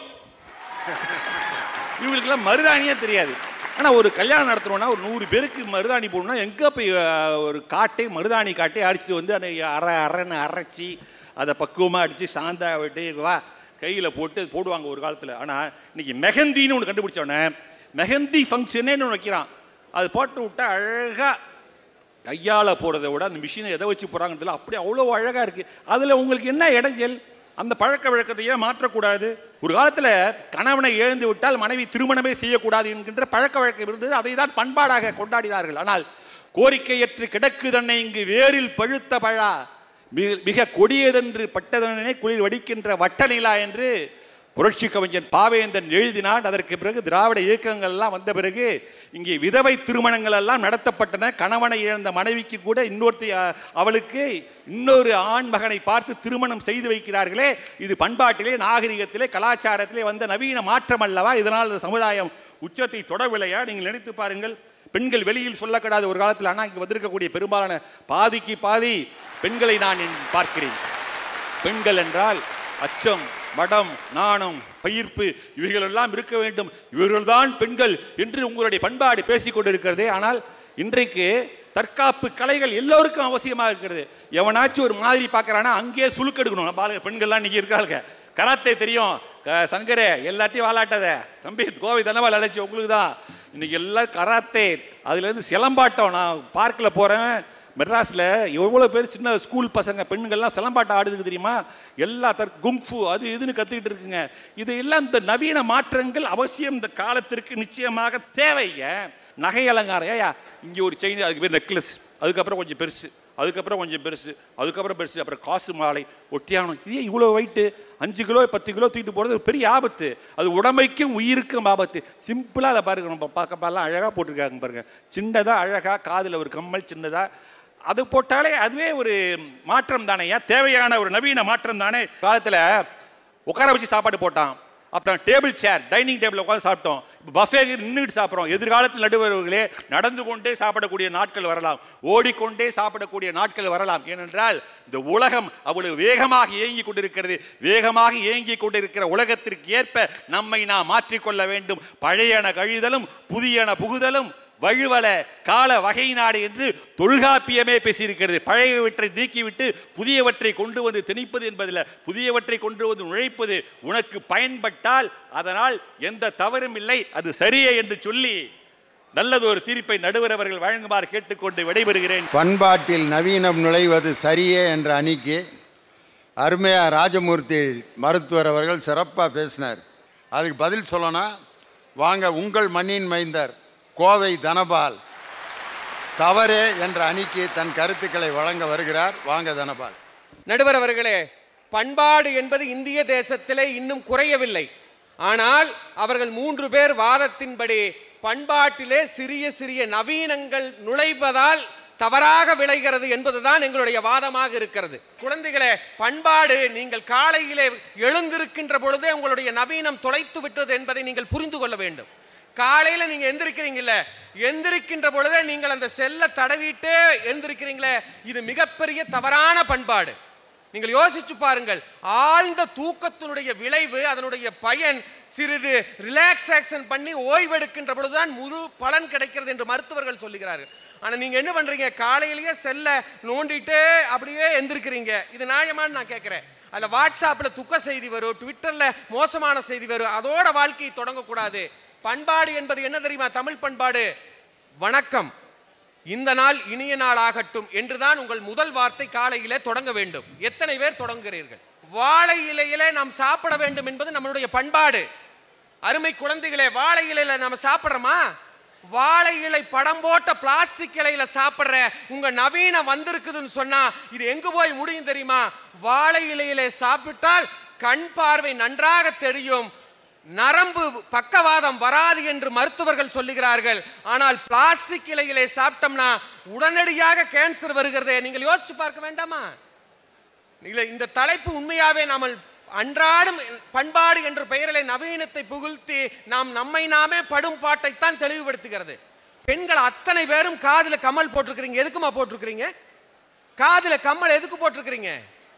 இவங்களுக்கெல்லாம் மருதாணியே தெரியாது ஆனால் ஒரு கல்யாணம் நடத்துறோம்னா ஒரு நூறு பேருக்கு மருதாணி போடணும்னா எங்கே போய் அஹ், ஒரு காட்டை மருதாணி காட்டை அடிச்சுட்டு வந்து அதை அரை அரைன்னு அரைச்சி அதை பக்குவமாக அடித்து சாந்தா விட்டு வா கையில் போட்டு அது போடுவாங்க ஒரு காலத்தில் ஆனால் இன்னைக்கு மெஹந்தின்னு ஒன்று கண்டுபிடிச்சோடனே மெஹந்தி ஃபங்க்ஷனே ஒன்று வைக்கிறான் அது போட்டு விட்டா அழகாக கையால் போடுறதை விட அந்த மிஷினை எதை வச்சு போகிறாங்கிறதுல அப்படியே அவ்வளோ அழகாக இருக்குது அதில் உங்களுக்கு என்ன இடைஞ்சல் அந்த பழக்க வழக்கத்தை ஏன் மாற்றக்கூடாது ஒரு காலத்தில் கணவனை இழந்து விட்டால் மனைவி திருமணமே செய்யக்கூடாது என்கின்ற பழக்க வழக்கம் இருந்தது அதை தான் பண்பாடாக கொண்டாடினார்கள் ஆனால் கோரிக்கையற்று கிடக்கு தன்னை இங்கு வேரில் பழுத்த பழா மிக- மிக கொடியதென்று பட்டதனை குளிர் வடிக்கின்ற வட்ட நிலா என்று புரட்சி கவிஞன் பாவேந்தன் எழுதினான் அதற்கு பிறகு திராவிட இயக்கங்கள் எல்லாம் வந்த பிறகு இங்கே விதவை திருமணங்கள் எல்லாம் நடத்தப்பட்டன கணவனை இழந்த மனைவிக்கு கூட இன்னொருத்தி அ, அவளுக்கு இன்னொரு ஆண் மகனை பார்த்து திருமணம் செய்து வைக்கிறார்களே இது பண்பாட்டிலே நாகரிகத்திலே கலாச்சாரத்திலே வந்த நவீன மாற்றம் அல்லவா இதனால் இந்த சமுதாயம் உச்சத்தை தொடவில்லையா நீங்கள் நினைத்து பாருங்கள் பெண்கள் வெளியில் சொல்லக்கூடாது ஒரு காலத்தில் ஆனால் இங்கே வந்திருக்கக்கூடிய பெரும்பாலான பாதிக்கு பாதி பெண்களை நான் இன்று பார்க்கிறேன் பெண்கள் என்றால் அச்சம் மடம் நாணம் பயிர்ப்பு இவைகளெல்லாம் இருக்க வேண்டும் இவர்கள்தான் பெண்கள் என்று உங்களுடைய பண்பாடு பேசிக் கொண்டிருக்கிறதே ஆனால் இன்றைக்கு தற்காப்பு கலைகள் எல்லோருக்கும் அவசியமாக இருக்கிறது எவனாச்சும் ஒரு மாதிரி பார்க்கறானா அங்கேயே சுழுக்கெடுக்கணும் நம்ம ஆளுங்க பெண்கள்லாம் இன்னைக்கு இருக்காளுங்க கராத்தே தெரியும் க- சங்கரே எல்லாத்தையும் வாலாட்டாத தம்பி கோவை தனவால் அழைச்சி உங்களுக்கு தான் இன்னைக்கு எல்லாம் கராத்தே அதுலேருந்து சிலம்பாட்டம் நான் பார்க்கில் போகிறேன் மெட்ராஸில் எவ்வளோ பேர் சின்ன ஸ்கூல் பசங்க பெண்கள்லாம் சிலம்பாட்டம் ஆடுதுக்கு தெரியுமா எல்லா தற் குங்ஃபு அது இதுன்னு கற்றுக்கிட்டு இருக்குங்க இது எல்லாம் இந்த நவீன மாற்றங்கள் அவசியம் இந்த காலத்திற்கு நிச்சயமாக தேவைங்க நகை அலங்காரம் ஏயா இங்கே ஒரு செயின் அதுக்கு பேர் நெக்லஸ் அதுக்கப்புறம் கொஞ்சம் பெருசு அதுக்கப்புறம் கொஞ்சம் பெருசு அதுக்கப்புறம் பெருசு அப்புறம் காசு மாலை ஒட்டியானம் இதே இவ்வளோ வெயிட்டு அஞ்சு கிலோ பத்து கிலோ தூக்கிட்டு போகிறது ஒரு பெரிய ஆபத்து அது உடம்பைக்கும் உயிருக்கும் ஆபத்து சிம்பிளாக அதை பாருங்க நம்ம பார்க்கப்பெல்லாம் அழகாக போட்டிருக்காங்க பாருங்க சின்னதாக அழகாக காதில் ஒரு கம்மல் சின்னதாக அது போட்டாலே அதுவே ஒரு மாற்றம் தானே ஏன் தேவையான ஒரு நவீன மாற்றம் தானே காலத்தில் உட்கார வச்சு சாப்பாடு போட்டான் அப்புறம் டேபிள் சேர் டைனிங் டேபிள் உட்காந்து சாப்பிட்டோம் இப்போ பஃபே நின்றுட்டு சாப்பிட்றோம் எதிர்காலத்தில் நடுவர்களே நடந்து கொண்டே சாப்பிடக்கூடிய நாட்கள் வரலாம் ஓடிக்கொண்டே சாப்பிடக்கூடிய நாட்கள் வரலாம் ஏனென்றால் இந்த உலகம் அவ்வளவு வேகமாக இயங்கி கொண்டிருக்கிறது வேகமாக இயங்கி கொண்டிருக்கிற உலகத்திற்கு ஏற்ப நம்மை நாம் மாற்றிக்கொள்ள வேண்டும் பழையன கழிதலும் புதியன புகுதலும் வழுவல கால வகை நாடு என்று தொல்காப்பியமே பேசியிருக்கிறது பழையவற்றை நீக்கிவிட்டு புதியவற்றை கொண்டு வந்து திணிப்பது என்பதில் புதியவற்றை கொண்டு வந்து நுழைப்பது உனக்கு பயன்பட்டால் அதனால் எந்த தவறும் இல்லை அது சரியே என்று சொல்லி நல்லது ஒரு தீர்ப்பை நடுவர் அவர்கள் வழங்குமாறு கேட்டுக்கொண்டு விடைபெறுகிறேன் பண்பாட்டில் நவீனம் நுழைவது சரியே என்ற அணிக்கு அருமையா ராஜமூர்த்தி மருத்துவர் அவர்கள் சிறப்பாக பேசினார் அதுக்கு பதில் சொல்லணும் வாங்க உங்கள் மண்ணின் மைந்தர் கோவை தனபால் தவறே என்ற அணிக்கு தன் கருத்துக்களை வழங்க வருகிறார் வாங்க தனபால் நடுவர் அவர்களே பண்பாடு என்பது இந்திய தேசத்திலே இன்னும் குறையவில்லை ஆனால் அவர்கள் மூன்று பேர் வாதத்தின்படி பண்பாட்டிலே சிறிய சிறிய நவீனங்கள் நுழைவதால் தவறாக விளைகிறது என்பதுதான் எங்களுடைய வாதமாக இருக்கிறது குழந்தைகளே பண்பாடு நீங்கள் காலையிலே எழுந்திருக்கின்ற பொழுதே உங்களுடைய நவீனம் தொலைத்து விட்டது என்பதை நீங்கள் புரிந்து கொள்ள வேண்டும் காலையில நீங்க எந்திரிக்கிறீங்கல்ல எந்திரிக்கின்ற பொழுதே நீங்கள் அந்த செல்ல தடவிட்டே எந்திரிக்கிறீங்களே இது மிகப்பெரிய தவறான பண்பாடு நீங்கள் யோசிச்சு பாருங்கள் ஆழ்ந்த தூக்கத்தினுடைய விளைவு அதனுடைய பயன் சிறிது ரிலாக்ஸேஷன் பண்ணி ஓய்வெடுக்கின்ற பொழுதுதான் முழு பலன் கிடைக்கிறது என்று மருத்துவர்கள் சொல்லுகிறார்கள் ஆனா நீங்க என்ன பண்றீங்க காலையிலேயே செல்ல நோண்டிட்டே அப்படியே எந்திருக்கிறீங்க இது நியாயமான்னு நான் கேட்கிறேன் அதில் வாட்ஸ்அப்பில் துக்க செய்தி வரும் ட்விட்டரில் மோசமான செய்தி வரும் அதோட வாழ்க்கையை தொடங்கக்கூடாது பண்பாடு என்பது என்ன தெரியுமா தமிழ் பண்பாடு வணக்கம் இந்த நாள் இனிய நாள் ஆகட்டும் என்றுதான் உங்கள் முதல் வார்த்தை காலையிலே தொடங்க வேண்டும் எத்தனை பேர் தொடங்குகிறீர்கள் வாழை இலையிலே நாம் சாப்பிட வேண்டும் என்பது நம்மளுடைய பண்பாடு அருமை குழந்தைகளே வாழை இலையில நம்ம சாப்பிடுறோமா வாழை இலை படம் போட்ட பிளாஸ்டிக் இலையில சாப்பிடுற உங்க நவீன வந்திருக்குதுன்னு சொன்னா இது எங்க போய் முடியும் தெரியுமா வாழை இலையிலே சாப்பிட்டால் கண் பார்வை நன்றாக தெரியும் நரம்பு பக்கவாதம் வராது என்று மருத்துவர்கள் சொல்லுகிறார்கள் ஆனால் பிளாஸ்டிக் இலையிலே சாப்பிட்டோம்னா உடனடியாக கேன்சர் வருகிறதே நீங்கள் யோசிச்சு பார்க்க வேண்டாமா இல்லை இந்த தலைப்பு உண்மையாவே நாமல் அன்றாடம் பண்பாடு என்ற பெயரிலே நவீனத்தை புகுழ்த்தி நாம் நம்மை நாமே படும் பாட்டைத்தான் தெளிவுபடுத்துகிறது பெண்கள் அத்தனை பேரும் காதுல கம்மல் போட்டிருக்கிறீங்க எதுக்குமா போட்டிருக்கிறீங்க காதுல கம்மல் எதுக்கு போட்டிருக்கிறீங்க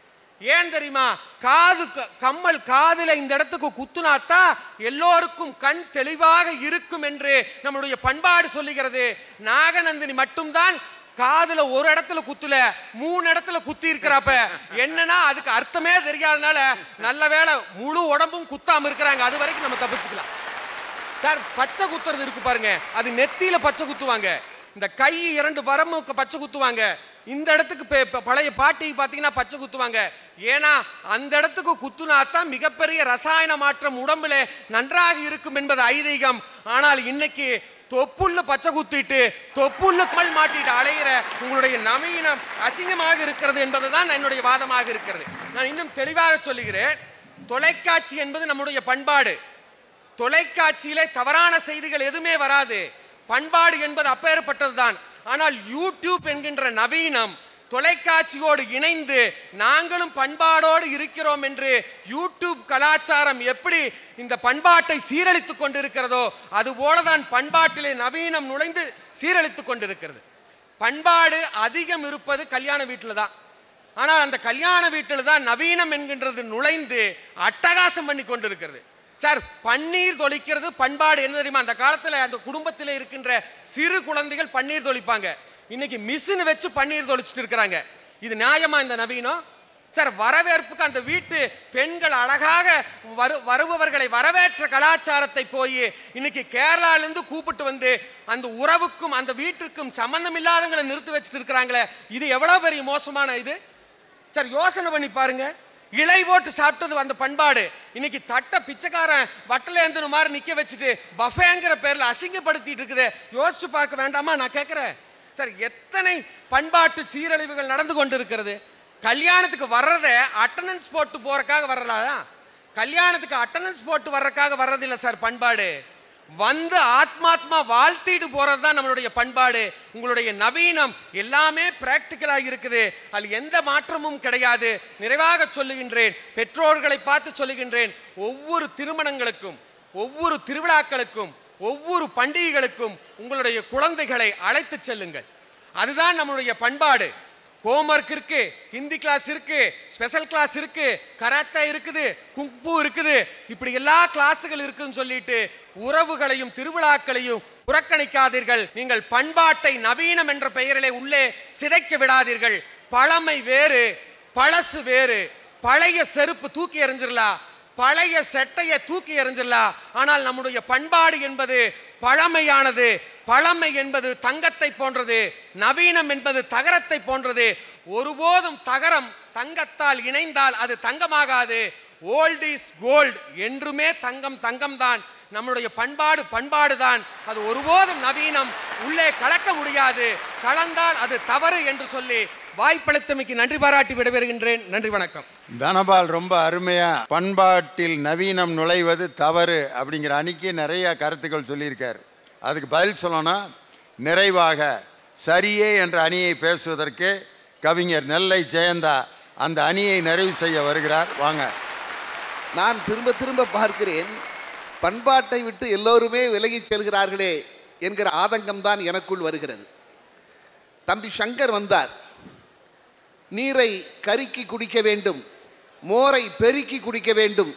ஏன் தெரியுமா காது க- கம்மல் காதுல இந்த இடத்துக்கு குத்துனாத்தா எல்லோருக்கும் கண் தெளிவாக இருக்கும் என்று நம்மளுடைய பண்பாடு சொல்லுகிறது நாகநந்தினி மட்டும்தான் காதுல ஒரு இடத்துல குத்துல மூணு இடத்துல குத்தி இருக்கிறப்ப என்னன்னா அதுக்கு அர்த்தமே தெரியாதனால நல்ல வேளை முழு உடம்பும் குத்தாம இருக்கிறாங்க அது வரைக்கும் நம்ம தப்பிச்சுக்கலாம் சார் பச்சை குத்துறது இருக்கு பாருங்க அது நெத்தியில பச்சை குத்துவாங்க இந்த கை இரண்டு பரமுக்கு பச்சை குத்துவாங்க இந்த இடத்துக்கு பெ- பெ- பழைய பாட்டி பார்த்தீங்கன்னா பச்சை குத்துவாங்க ஏன்னா அந்த இடத்துக்கு குத்துனாத்தான் மிகப்பெரிய ரசாயன மாற்றம் உடம்புல நன்றாக இருக்கும் என்பது ஐதீகம் ஆனால் இன்னைக்கு தொப்புள்ள பச்சை குத்திட்டு தொப்புள்ள மல் மாட்டிட்டு அலையிற உங்களுடைய நவீனம் அசிங்கமாக இருக்கிறது என்பதுதான் என்னுடைய வாதமாக இருக்கிறது நான் இன்னும் தெளிவாக சொல்லுகிறேன் தொலைக்காட்சி என்பது நம்முடைய பண்பாடு தொலைக்காட்சியிலே தவறான செய்திகள் எதுவுமே வராது பண்பாடு என்பது அப்பேற்பட்டதுதான் ஆனால் யூடியூப் என்கின்ற நவீனம் தொலைக்காட்சியோடு இணைந்து நாங்களும் பண்பாடோடு இருக்கிறோம் என்று யூடியூப் கலாச்சாரம் எப்படி இந்த பண்பாட்டை சீரழித்துக் கொண்டிருக்கிறதோ அதுபோலதான் பண்பாட்டிலே நவீனம் நுழைந்து சீரழித்துக் கொண்டிருக்கிறது பண்பாடு அதிகம் இருப்பது கல்யாண வீட்டில் தான் ஆனால் அந்த கல்யாண வீட்டில் தான் நவீனம் என்கின்றது நுழைந்து அட்டகாசம் பண்ணி கொண்டிருக்கிறது சார் பன்னீர் தொளிக்கிறது பண்பாடு என்ன தெரியுமா அந்த காலத்தில் அந்த குடும்பத்தில் இருக்கின்ற சிறு குழந்தைகள் பன்னீர் தொளிப்பாங்க இன்னைக்கு மிஷின் வச்சு பன்னீர் தொளிச்சிட்டு இருக்கிறாங்க இது நியாயமா இந்த நவீனம் சார் வரவேற்புக்கு அந்த வீட்டு பெண்கள் அழகாக வரு வருபவர்களை வரவேற்ற கலாச்சாரத்தை போய் இன்னைக்கு கேரளாலேருந்து கூப்பிட்டு வந்து அந்த உறவுக்கும் அந்த வீட்டிற்கும் சம்பந்தம் இல்லாதவங்களை நிறுத்தி வச்சுட்டு இருக்கிறாங்களே இது எவ்வளவு பெரிய மோசமான இது சார் யோசனை பண்ணி பாருங்க இலை போட்டு சாப்பிட்டது அந்த பண்பாடு இன்னைக்கு தட்டை பிச்சைக்காரன் வட்டல ஏந்தின மாதிரி நிக்க வச்சுட்டு பஃபேங்கிற பேர்ல அசிங்கப்படுத்திட்டு இருக்குது யோசிச்சு பார்க்க வேண்டாமா நான் கேட்கிறேன் சார் எத்தனை பண்பாட்டு சீரழிவுகள் நடந்து கொண்டு இருக்கிறது கல்யாணத்துக்கு வர்றத அட்டண்டன்ஸ் போட்டு போறதுக்காக வர்றதா கல்யாணத்துக்கு அட்டண்டன்ஸ் போட்டு வர்றதுக்காக வர்றதில்லை சார் பண்பாடு வந்து ஆத்மாத்மா வாழ்த்திட்டு போறது தான் நம்மளுடைய பண்பாடு உங்களுடைய நவீனம் எல்லாமே பிராக்டிக்கலாக இருக்குது அதில் எந்த மாற்றமும் கிடையாது நிறைவாக சொல்லுகின்றேன் பெற்றோர்களை பார்த்து சொல்லுகின்றேன் ஒவ்வொரு திருமணங்களுக்கும் ஒவ்வொரு திருவிழாக்களுக்கும் ஒவ்வொரு பண்டிகைகளுக்கும் உங்களுடைய குழந்தைகளை அழைத்து செல்லுங்கள் அதுதான் நம்மளுடைய பண்பாடு ஹோம்ஒர்க் இருக்கு ஹிந்தி கிளாஸ் இருக்கு ஸ்பெஷல் கிளாஸ் இருக்கு கராத்தே இருக்குது குங்பூ இருக்குது இப்படி எல்லா கிளாஸுகள் இருக்குன்னு சொல்லிட்டு உறவுகளையும் திருவிழாக்களையும் புறக்கணிக்காதீர்கள் நீங்கள் பண்பாட்டை நவீனம் என்ற பெயரிலே உள்ளே சிதைக்க விடாதீர்கள் பழமை வேறு பழசு வேறு பழைய செருப்பு தூக்கி எறிஞ்சிடலாம் பழைய செட்டையை தூக்கி எறிஞ்சிடலாம் ஆனால் நம்முடைய பண்பாடு என்பது பழமையானது பழமை என்பது தங்கத்தை போன்றது நவீனம் என்பது தகரத்தை போன்றது ஒருபோதும் தகரம் தங்கத்தால் இணைந்தால் அது தங்கமாகாது ஓல்ட் இஸ் கோல்ட் என்றுமே தங்கம் தங்கம் தான் நம்முடைய பண்பாடு பண்பாடு தான் அது ஒருபோதும் நவீனம் உள்ளே கலக்க முடியாது கலந்தால் அது தவறு என்று சொல்லி வாய்ப்பளித்தமைக்கு நன்றி பாராட்டி விடைபெறுகின்றேன் நன்றி வணக்கம் தனபால் ரொம்ப அருமையா பண்பாட்டில் நவீனம் நுழைவது தவறு அப்படிங்கிற அணிக்கு நிறைய கருத்துக்கள் சொல்லியிருக்கார் அதுக்கு பதில் சொல்லணும் நிறைவாக சரியே என்ற அணியை பேசுவதற்கு கவிஞர் நெல்லை ஜெயந்தா அந்த அணியை நிறைவு செய்ய வருகிறார் வாங்க நான் திரும்ப திரும்ப பார்க்கிறேன் பண்பாட்டை விட்டு எல்லோருமே விலகிச் செல்கிறார்களே என்கிற ஆதங்கம்தான் எனக்குள் வருகிறது தம்பி சங்கர் வந்தார் நீரை கருக்கி குடிக்க வேண்டும் மோரை பெருக்கி குடிக்க வேண்டும்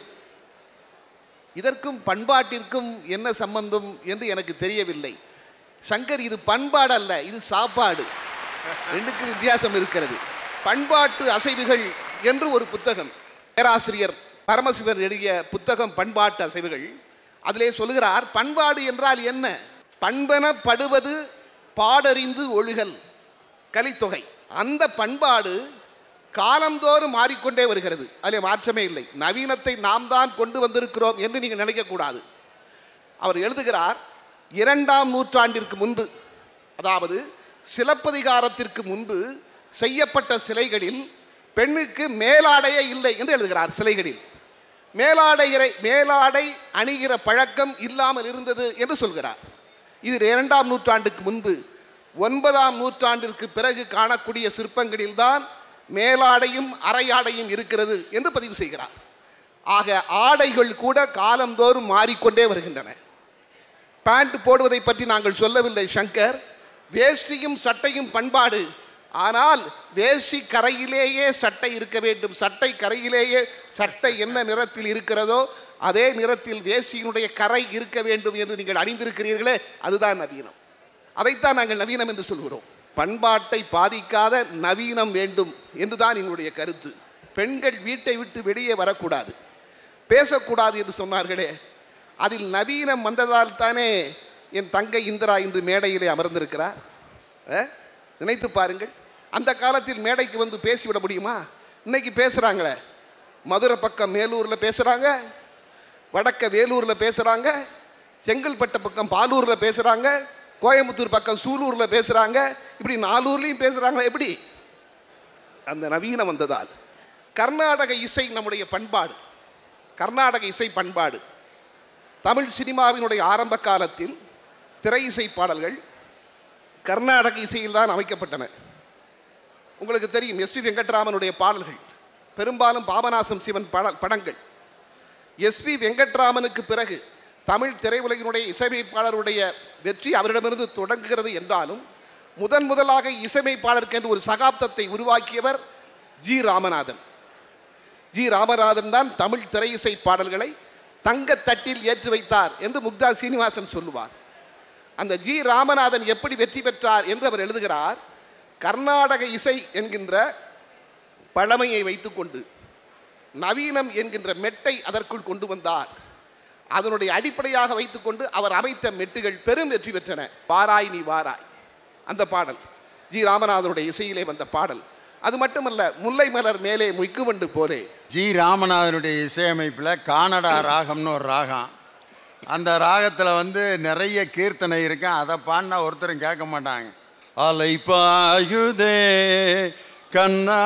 இதற்கும் பண்பாட்டிற்கும் என்ன சம்பந்தம் என்று எனக்கு தெரியவில்லை சங்கர் இது பண்பாடு அல்ல இது சாப்பாடு ரெண்டுக்கும் வித்தியாசம் இருக்கிறது பண்பாட்டு அசைவுகள் என்று ஒரு புத்தகம் பேராசிரியர் பரமசிவன் எழுதிய புத்தகம் பண்பாட்டு அசைவுகள் அதிலே சொல்லுகிறார் பண்பாடு என்றால் என்ன பண்பனப்படுவது பாடறிந்து ஒழுகல் கலித்தொகை அந்த பண்பாடு காலந்தோறும் மாறிக்கொண்டே வருகிறது அதில் மாற்றமே இல்லை நவீனத்தை நாம் தான் கொண்டு வந்திருக்கிறோம் என்று நீங்கள் நினைக்கக்கூடாது அவர் எழுதுகிறார் இரண்டாம் நூற்றாண்டிற்கு முன்பு அதாவது சிலப்பதிகாரத்திற்கு முன்பு செய்யப்பட்ட சிலைகளில் பெண்ணுக்கு மேலாடையே இல்லை என்று எழுதுகிறார் சிலைகளில் மேலாடைகளை மேலாடை அணிகிற பழக்கம் இல்லாமல் இருந்தது என்று சொல்கிறார் இது இரண்டாம் நூற்றாண்டுக்கு முன்பு ஒன்பதாம் நூற்றாண்டிற்கு பிறகு காணக்கூடிய சிற்பங்களில்தான் மேலாடையும் அரையாடையும் இருக்கிறது என்று பதிவு செய்கிறார் ஆக ஆடைகள் கூட காலந்தோறும் மாறிக்கொண்டே வருகின்றன பேண்ட் போடுவதை பற்றி நாங்கள் சொல்லவில்லை சங்கர் வேஷ்டியும் சட்டையும் பண்பாடு ஆனால் வேஷ்டி கரையிலேயே சட்டை இருக்க வேண்டும் சட்டை கரையிலேயே சட்டை என்ன நிறத்தில் இருக்கிறதோ அதே நிறத்தில் வேஷ்டியினுடைய கரை இருக்க வேண்டும் என்று நீங்கள் அணிந்திருக்கிறீர்களே அதுதான் நவீனம் அதைத்தான் நாங்கள் நவீனம் என்று சொல்கிறோம் பண்பாட்டை பாதிக்காத நவீனம் வேண்டும் என்றுதான் எங்களுடைய கருத்து பெண்கள் வீட்டை விட்டு வெளியே வரக்கூடாது பேசக்கூடாது என்று சொன்னார்களே அதில் நவீனம் வந்ததால் தானே என் தங்கை இந்திரா இன்று மேடையிலே அமர்ந்திருக்கிறார் அஹ்? நினைத்து பாருங்கள் அந்த காலத்தில் மேடைக்கு வந்து பேசிவிட முடியுமா இன்னைக்கு பேசுகிறாங்களே மதுரை பக்கம் மேலூரில் பேசுகிறாங்க வடக்க வேலூரில் பேசுகிறாங்க செங்கல்பட்டு பக்கம் பாலூரில் பேசுகிறாங்க கோயம்புத்தூர் பக்கம் சூலூரில் பேசுகிறாங்க இப்படி நாலூர்லேயும் பேசுகிறாங்களே எப்படி அந்த நவீனம் வந்ததால் கர்நாடக இசை நம்முடைய பண்பாடு கர்நாடக இசை பண்பாடு தமிழ் சினிமாவினுடைய ஆரம்ப காலத்தில் திரை இசை பாடல்கள் கர்நாடக இசையில் தான் அமைக்கப்பட்டன உங்களுக்கு தெரியும் எஸ்பி வெங்கட்ராமனுடைய பாடல்கள் பெரும்பாலும் பாபநாசம் சிவன் பட படங்கள் எஸ்பி வெங்கட்ராமனுக்கு பிறகு தமிழ் திரையுலகினுடைய இசையமைப்பாளருடைய வெற்றி அவரிடமிருந்து தொடங்குகிறது என்றாலும் முதன் முதலாக இசையமைப்பாளருக்கு என்று ஒரு சகாப்தத்தை உருவாக்கியவர் ஜி ராமநாதன் ஜி ராமநாதன் தான் தமிழ் திரை இசை பாடல்களை தங்கத்தட்டில் ஏற்றி வைத்தார் என்று முக்தா சீனிவாசன் சொல்லுவார் அந்த ஜி ராமநாதன் எப்படி வெற்றி பெற்றார் என்று அவர் எழுதுகிறார் கர்நாடக இசை என்கின்ற பழமையை வைத்துக்கொண்டு நவீனம் என்கின்ற மெட்டை அதற்குள் கொண்டு வந்தார் அதனுடைய அடிப்படையாக வைத்துக்கொண்டு அவர் அமைத்த மெட்டுகள் பெரும் வெற்றி பெற்றன வாராய் நீ வாராய் அந்த பாடல் ஜி ராமநாதனுடைய இசையிலே வந்த பாடல் அது மட்டுமல்ல முல்லை மலர் மேலே முய்க்குவண்டு போலே ஜி ராமநாதனுடைய இசையமைப்பில் கானடா ராகம்னு ஒரு ராகம் அந்த ராகத்தில் வந்து நிறைய கீர்த்தனை இருக்கும் அதை பாடினா ஒருத்தரும் கேட்க மாட்டாங்க அலை பாயுதே கண்ணா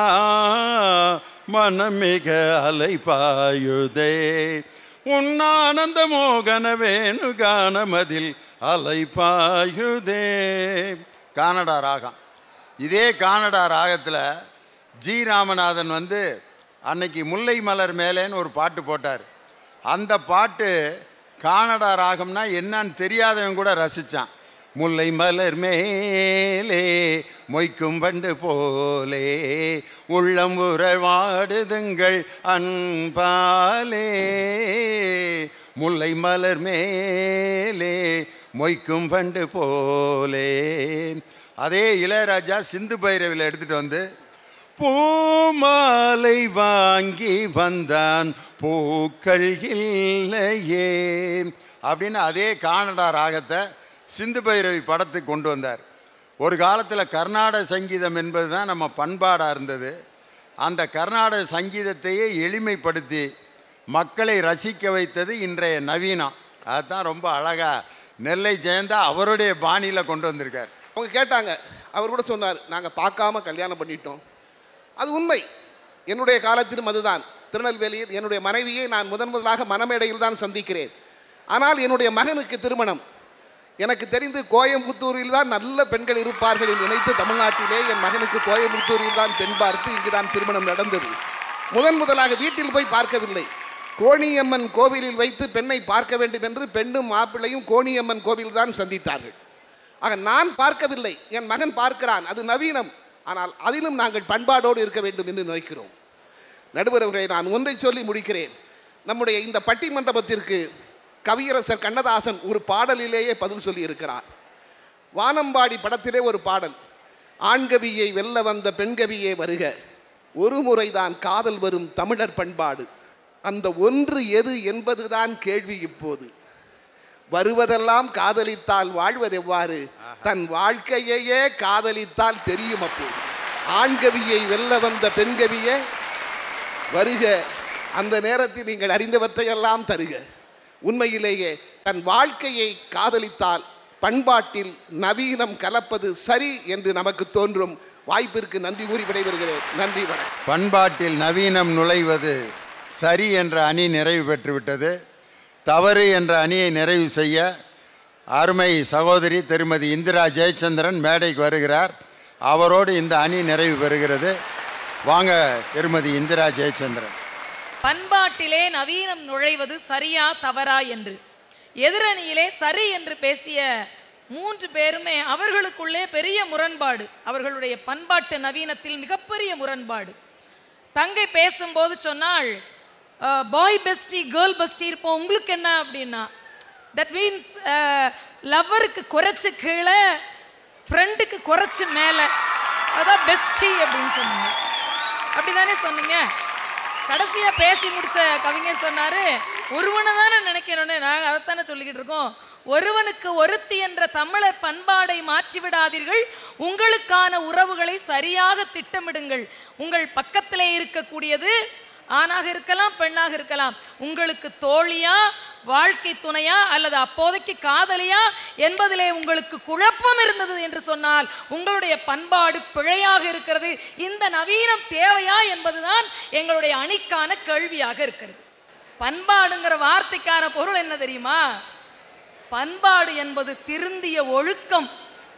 மனமிக அலை பாயுதே உன்னானந்த மோகன வேணுகான மதில் அலை பாயுதே கானடா ராகம் இதே கானடா ராகத்தில் ஜி ராமநாதன் வந்து அன்னைக்கு முல்லை மலர் மேலேன்னு ஒரு பாட்டு போட்டார் அந்த பாட்டு கானடா ராகம்னா என்னன்னு தெரியாதவன் கூட ரசித்தான் முல்லை மலர் மேலே மொய்க்கும் பண்டு போலே உள்ளம் உறவாடுதுங்கள் அன்பாலே முல்லை மலர் மேலே மொய்க்கும் பண்டு போலே அதே இளையராஜா சிந்து பைரவியில் எடுத்துகிட்டு வந்து பூமாலை வாங்கி வந்தான் பூக்கள் இல்லையே அப்படின்னு அதே கானடா ராகத்தை சிந்து பைரவி படத்துக்கு கொண்டு வந்தார் ஒரு காலத்தில் கர்நாடக சங்கீதம் என்பது தான் நம்ம பண்பாடாக இருந்தது அந்த கர்நாடக சங்கீதத்தையே எளிமைப்படுத்தி மக்களை ரசிக்க வைத்தது இன்றைய நவீனம் அதுதான் ரொம்ப அழகாக நெல்லை ஜெயந்தா அவருடைய பாணியில் கொண்டு வந்திருக்கார் அவங்க கேட்டாங்க அவர் கூட சொன்னார் நாங்கள் பார்க்காம கல்யாணம் பண்ணிட்டோம் அது உண்மை என்னுடைய காலத்திலும் அதுதான் திருநெல்வேலியில் என்னுடைய மனைவியை நான் முதன் முதலாக மணமேடையில் தான் சந்திக்கிறேன் ஆனால் என்னுடைய மகனுக்கு திருமணம் எனக்கு தெரிந்து கோயம்புத்தூரில் தான் நல்ல பெண்கள் இருப்பார்கள் என்று நினைத்து தமிழ்நாட்டிலே என் மகனுக்கு கோயம்புத்தூரில் தான் பெண் பார்த்து இங்கு தான் திருமணம் நடந்தது முதன் முதலாக வீட்டில் போய் பார்க்கவில்லை கோணியம்மன் கோவிலில் வைத்து பெண்ணை பார்க்க வேண்டும் என்று பெண்ணும் மாப்பிள்ளையும் கோணியம்மன் கோவில் தான் சந்தித்தார்கள் ஆக நான் பார்க்கவில்லை என் மகன் பார்க்கிறான் அது நவீனம் ஆனால் அதிலும் நாங்கள் பண்பாடோடு இருக்க வேண்டும் என்று நினைக்கிறோம் நடுவர் அவர்களை நான் ஒன்றை சொல்லி முடிக்கிறேன் நம்முடைய இந்த பட்டி மண்டபத்திற்கு கவியரசர் கண்ணதாசன் ஒரு பாடலிலேயே பதில் சொல்லி இருக்கிறார் வானம்பாடி படத்திலே ஒரு பாடல் ஆண்கவியை வெல்ல வந்த பெண்கவியே வருக ஒரு முறைதான் காதல் வரும் தமிழர் பண்பாடு அந்த ஒன்று எது என்பதுதான் கேள்வி இப்போது வருவதெல்லாம் காதலித்தால் வாழ்வது எவ்வாறு தன் வாழ்க்கையையே காதலித்தால் தெரியும் அப்போது ஆண்கவியை வெல்ல வந்த பெண்கவியே வருக அந்த நேரத்தில் நீங்கள் அறிந்தவற்றையெல்லாம் தருக உண்மையிலேயே தன் வாழ்க்கையை காதலித்தால் பண்பாட்டில் நவீனம் கலப்பது சரி என்று நமக்கு தோன்றும் வாய்ப்பிற்கு நன்றி கூறி விடைபெறுகிறேன் நன்றி வணக்கம் பண்பாட்டில் நவீனம் நுழைவது சரி என்ற அணி நிறைவு பெற்றுவிட்டது தவறு என்ற அணியை நிறைவு செய்ய அருமை சகோதரி திருமதி இந்திரா ஜெயச்சந்திரன் மேடைக்கு வருகிறார் அவரோடு இந்த அணி நிறைவு பெறுகிறது வாங்க திருமதி இந்திரா ஜெயச்சந்திரன் பண்பாட்டிலே நவீனம் நுழைவது சரியா தவறா என்று எதிரணியிலே சரி என்று பேசிய மூன்று பேருமே அவர்களுக்குள்ளே பெரிய முரண்பாடு அவர்களுடைய பண்பாட்டு நவீனத்தில் மிகப்பெரிய முரண்பாடு தங்கை பேசும்போது சொன்னாள் பாய் பெஸ்டி கேர்ள் பெஸ்டி இருப்போம் உங்களுக்கு என்ன அப்படின்னா தட் மீன்ஸ் லவ்வருக்கு குறைச்சு கீழே ஃப்ரெண்டுக்கு குறைச்சு மேலே அதான் பெஸ்டி அப்படின்னு சொன்னீங்க அப்படிதானே சொன்னீங்க கடைசியா பேசி முடிச்ச கவிஞர் சொன்னாரு ஒருவனை தானே நினைக்கிறோன்னு நாங்க அதைத்தானே சொல்லிக்கிட்டு இருக்கோம் ஒருவனுக்கு ஒருத்தி என்ற தமிழர் பண்பாடை மாற்றி விடாதீர்கள் உங்களுக்கான உறவுகளை சரியாக திட்டமிடுங்கள் உங்கள் பக்கத்திலே இருக்கக்கூடியது ஆணாக இருக்கலாம் பெண்ணாக இருக்கலாம் உங்களுக்கு தோழியா வாழ்க்கை துணையா அல்லது அப்போதைக்கு காதலியா என்பதிலே உங்களுக்கு குழப்பம் இருந்தது என்று சொன்னால் உங்களுடைய பண்பாடு பிழையாக இருக்கிறது இந்த நவீனம் தேவையா என்பதுதான் எங்களுடைய அணிக்கான கேள்வியாக இருக்கிறது பண்பாடுங்கிற வார்த்தைக்கான பொருள் என்ன தெரியுமா பண்பாடு என்பது திருந்திய ஒழுக்கம்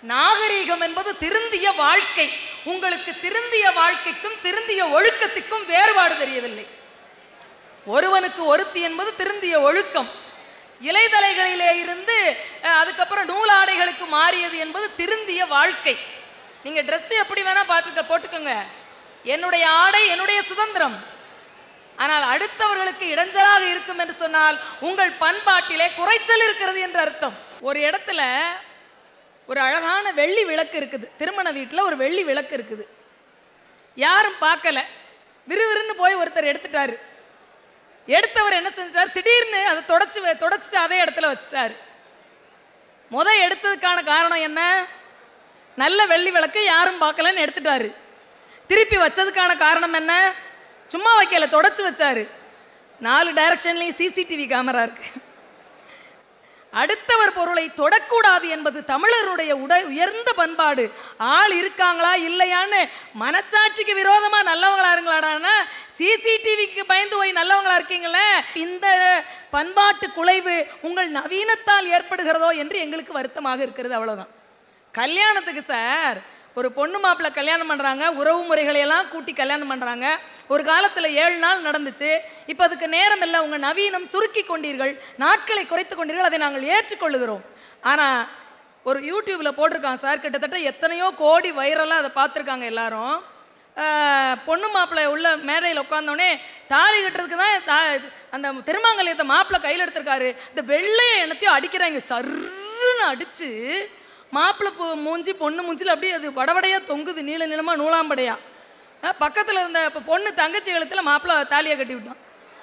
நாகரீகம் என்பது திருந்திய வாழ்க்கை உங்களுக்கு திருந்திய வாழ்க்கைக்கும் திருந்திய ஒழுக்கத்துக்கும் வேறுபாடு தெரியவில்லை ஒருவனுக்கு ஒருத்தி என்பது திருந்திய ஒழுக்கம் இலைதலைகளிலே இருந்து அஹ், அதுக்கப்புறம் நூலாடைகளுக்கு மாறியது என்பது திருந்திய வாழ்க்கை நீங்க Dress எப்படி வேணா பாட்டுக்க போட்டுக்கோங்க என்னுடைய ஆடை என்னுடைய சுதந்திரம் ஆனால் அடுத்தவர்களுக்கு இடைஞ்சலாக இருக்கும் என்று சொன்னால் உங்கள் பண்பாட்டிலே குறைச்சல் இருக்கிறது என்று அர்த்தம் ஒரு இடத்துல ஒரு அழகான வெள்ளி விளக்கு இருக்குது திருமண வீட்டில் ஒரு வெள்ளி விளக்கு இருக்குது யாரும் பார்க்கல விறுவிறுன்னு போய் ஒருத்தர் எடுத்துட்டாரு எடுத்தவர் என்ன செஞ்சிட்டார் திடீர்னு அதை தொடச்சு வ- தொடச்சிட்டு அதே இடத்துல வச்சுட்டாரு முத எடுத்ததுக்கான காரணம் என்ன நல்ல வெள்ளி விளக்கு யாரும் பார்க்கலன்னு எடுத்துட்டாரு திருப்பி வச்சதுக்கான காரணம் என்ன சும்மா வைக்கல தொடச்சு வச்சாரு நாலு டைரக்ஷன்லையும் சிசிடிவி கேமரா இருக்கு அடுத்தவர் பொருளை தொடக்கூடாது என்பது தமிழருடைய உட உயர்ந்த பண்பாடு ஆள் இருக்காங்களா இல்லையான்னு மனச்சாட்சிக்கு விரோதமா நல்லவங்களா இருங்களாடான்னா சிசிடிவிக்கு பயந்து போய் நல்லவங்களா இருக்கீங்களே இந்த பண்பாட்டு குலைவு உங்கள் நவீனத்தால் ஏற்படுகிறதோ என்று எங்களுக்கு வருத்தமாக இருக்கிறது அவ்வளவுதான் கல்யாணத்துக்கு சார் ஒரு பொண்ணு மாப்பிள்ளை கல்யாணம் பண்ணுறாங்க உறவு முறைகளை எல்லாம் கூட்டி கல்யாணம் பண்ணுறாங்க ஒரு காலத்தில் ஏழு நாள் நடந்துச்சு இப்போ அதுக்கு நேரம் இல்லை உங்கள் நவீனம் சுருக்கி கொண்டீர்கள் நாட்களை குறைத்து கொண்டீர்கள் அதை நாங்கள் ஏற்றுக்கொள்ளுகிறோம் ஆனால் ஒரு யூடியூப்பில் போட்டிருக்காங்க சார் கிட்டத்தட்ட எத்தனையோ கோடி வைரலாக அதை பார்த்துருக்காங்க எல்லாரும் ஆஹ், பொண்ணு மாப்பிள்ளை உள்ள மேடையில் உட்காந்தோடனே தாலி கட்டுறதுக்கு தான் தா- அந்த திருமாங்கல்யத்தை மாப்பிள்ளை கையில் எடுத்திருக்காரு இந்த வெள்ளையை என்னத்தையும் அடிக்கிறாங்க சர்ன்னு அடிச்சு மாப்பிள்ளை பூ மூஞ்சி பொண்ணு மூஞ்சில அப்படியே அது வடவடையா தொங்குது நீள நீளமா நூலாம்படையா அஹ், பக்கத்துல இருந்த இப்போ பொண்ணு தங்கச்சி கழுத்துல மாப்பிள்ளை தாலியை கட்டி விட்டான்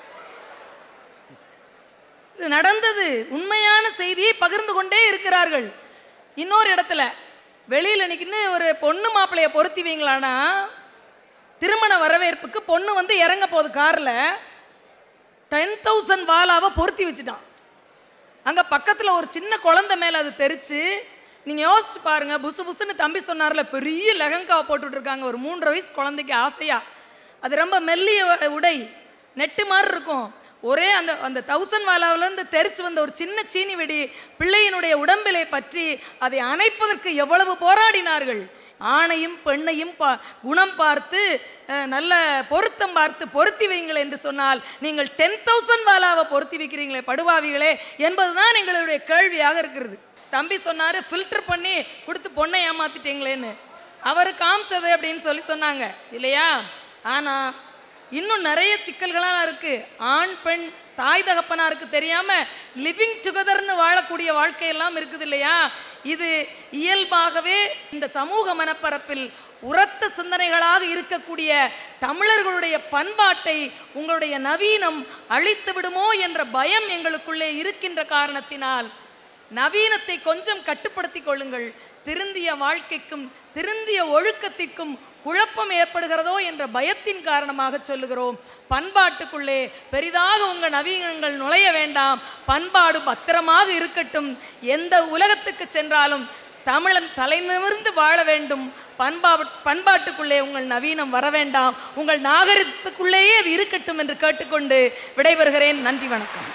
இது நடந்தது உண்மையான செய்தியை பகிர்ந்து கொண்டே இருக்கிறார்கள் இன்னொரு இடத்துல வெளியில நிக்கின்னு ஒரு பொண்ணு மாப்பிள்ளைய பொருத்தி வைங்களானா திருமண வரவேற்புக்கு பொண்ணு வந்து இறங்க போகுது கார்ல டென் தௌசண்ட் வாலாவை பொருத்தி வச்சுட்டான் அங்க பக்கத்துல ஒரு சின்ன குழந்தை மேல அது தெரிச்சு நீங்க யோசிச்சு பாருங்க புசு புசுன்னு தம்பி சொன்னார்ல பெரிய லெஹங்காவை போட்டுட்டு இருக்காங்க ஒரு மூன்றரை வயசு குழந்தைக்கு ஆசையா அது ரொம்ப மெல்லிய வ- உடை நெட்டு மாதிரி இருக்கும் ஒரே அந்த அந்த தௌசண்ட் வாலாவிலேருந்து தெரிச்சு வந்த ஒரு சின்ன சீனி வெடி பிள்ளையினுடைய உடம்பிலே பற்றி அதை அணைப்பதற்கு எவ்வளவு போராடினார்கள் ஆணையும் பெண்ணையும் பா குணம் பார்த்து அஹ், நல்ல பொருத்தம் பார்த்து பொருத்தி வைங்கள் என்று சொன்னால் நீங்கள் டென் தௌசண்ட் வாலாவை பொருத்தி வைக்கிறீங்களே படுபாவிகளே என்பதுதான் எங்களுடைய கேள்வியாக இருக்கிறது தம்பி சொன்னாரு ஃபில்டர் பண்ணி கொடுத்து பொண்ணை ஏமாத்திட்டீங்களேன்னு அவர் காமிச்சது அப்படின்னு சொல்லி சொன்னாங்க இல்லையா ஆனா இன்னும் நிறைய சிக்கல்களாம் இருக்கு ஆண் பெண் தாய் தகப்பனாருக்கு தெரியாம லிவிங் டுகெதர்னு வாழக்கூடிய வாழ்க்கையெல்லாம் இருக்குது இல்லையா இது இயல்பாகவே இந்த சமூக மனப்பரப்பில் உரத்த சிந்தனைகளாக இருக்கக்கூடிய தமிழர்களுடைய பண்பாட்டை உங்களுடைய நவீனம் அழித்து விடுமோ என்ற பயம் எங்களுக்குள்ளே இருக்கின்ற காரணத்தினால் நவீனத்தை கொஞ்சம் கட்டுப்படுத்திக் கொள்ளுங்கள் திருந்திய வாழ்க்கைக்கும் திருந்திய ஒழுக்கத்திற்கும் குழப்பம் ஏற்படுகிறதோ என்ற பயத்தின் காரணமாக சொல்லுகிறோம் பண்பாட்டுக்குள்ளே பெரிதாக உங்கள் நவீனங்கள் நுழைய வேண்டாம் பண்பாடு பத்திரமாக இருக்கட்டும் எந்த உலகத்துக்கு சென்றாலும் தமிழன் தலைநிமிர்ந்து வாழ வேண்டும் பண்பா பண்பாட்டுக்குள்ளே உங்கள் நவீனம் வர வேண்டாம் உங்கள் நாகரிகத்துக்குள்ளேயே அது இருக்கட்டும் என்று கேட்டுக்கொண்டு விடைபெறுகிறேன் நன்றி வணக்கம்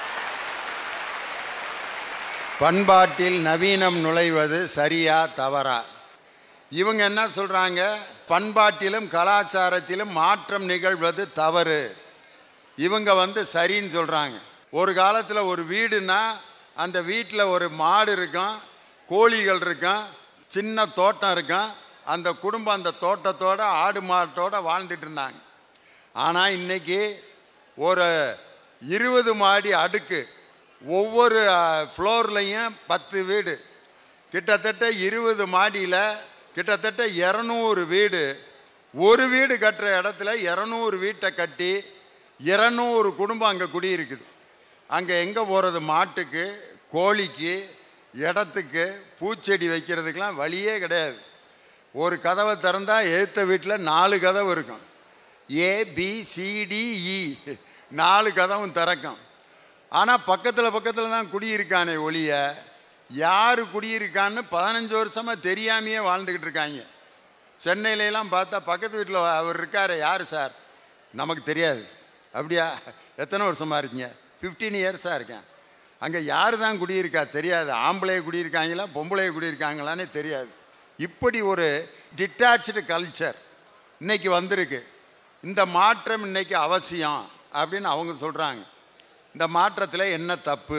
பண்பாட்டில் நவீனம் நுழைவது சரியா தவறா இவங்க என்ன சொல்கிறாங்க பண்பாட்டிலும் கலாச்சாரத்திலும் மாற்றம் நிகழ்வது தவறு இவங்க வந்து சரின்னு சொல்கிறாங்க ஒரு காலத்தில் ஒரு வீடுனா அந்த வீட்டில் ஒரு மாடு இருக்கும் கோழிகள் இருக்கும் சின்ன தோட்டம் இருக்கும் அந்த குடும்பம் அந்த தோட்டத்தோட ஆடு மாட்டோட வாழ்ந்துட்டு இருந்தாங்க ஆனால் இன்னைக்கு ஒரு இருபது மாடி அடுக்கு ஒவ்வொரு ஃப்ளோர்லையும் பத்து வீடு கிட்டத்தட்ட இருபது மாடியில் கிட்டத்தட்ட இரநூறு வீடு ஒரு வீடு கட்டுற இடத்துல இரநூறு வீட்டை கட்டி இரநூறு குடும்பம் அங்கே குடியிருக்குது அங்கே எங்கே போகிறது மாட்டுக்கு கோழிக்கு இடத்துக்கு பூச்செடி வைக்கிறதுக்கெலாம் வழியே கிடையாது ஒரு கதவை திறந்தா எதிர்த்த வீட்டில் நாலு கதவு இருக்கும் ஏ பி சிடிஇ நாலு கதவும் திறக்கும் ஆனால் பக்கத்தில் பக்கத்தில் தான் குடியிருக்கானே ஒழிய யார் குடியிருக்கான்னு பதினஞ்சு வருஷமாக தெரியாமையே வாழ்ந்துக்கிட்டு இருக்காங்க சென்னையிலலாம் பார்த்தா பக்கத்து வீட்டில் அவர் இருக்கார் யார் சார் நமக்கு தெரியாது அப்படியா எத்தனை வருஷமாக இருக்கீங்க ஃபிஃப்டீன் இயர்ஸாக இருக்கேன் அங்கே யார் தான் குடியிருக்கா தெரியாது ஆம்பளைய குடியிருக்காங்களா பொம்பளைய குடியிருக்காங்களான்னே தெரியாது இப்படி ஒரு டிட்டாச்சு கல்ச்சர் இன்னைக்கு வந்திருக்கு இந்த மாற்றம் இன்னைக்கு அவசியம் அப்படின்னு அவங்க சொல்கிறாங்க இந்த மாற்றத்தில் என்ன தப்பு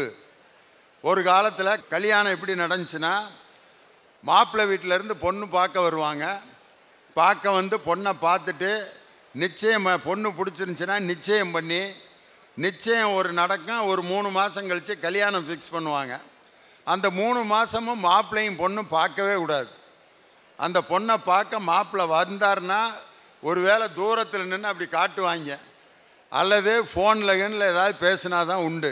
ஒரு காலத்தில் கல்யாணம் எப்படி நடந்துச்சுன்னா மாப்பிள்ளை வீட்டிலேருந்து பொண்ணு பார்க்க வருவாங்க பார்க்க வந்து பொண்ணை பார்த்துட்டு நிச்சயம் ப- பொண்ணு பிடிச்சிருந்துச்சின்னா நிச்சயம் பண்ணி நிச்சயம் ஒரு நடக்கும் ஒரு மூணு மாதம் கழித்து கல்யாணம் ஃபிக்ஸ் பண்ணுவாங்க அந்த மூணு மாதமும் மாப்பிள்ளையும் பொண்ணும் பார்க்கவே கூடாது அந்த பொண்ணை பார்க்க மாப்பிள்ளை வந்தார்னா ஒருவேளை தூரத்தில் நின்று அப்படி காட்டுவாங்க அல்லது ஃபோனில் கண்ணில் ஏதாவது பேசினா தான் உண்டு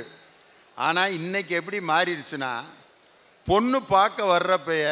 ஆனால் இன்னைக்கு எப்படி மாறிடுச்சுன்னா பொண்ணு பார்க்க வர்றப்பய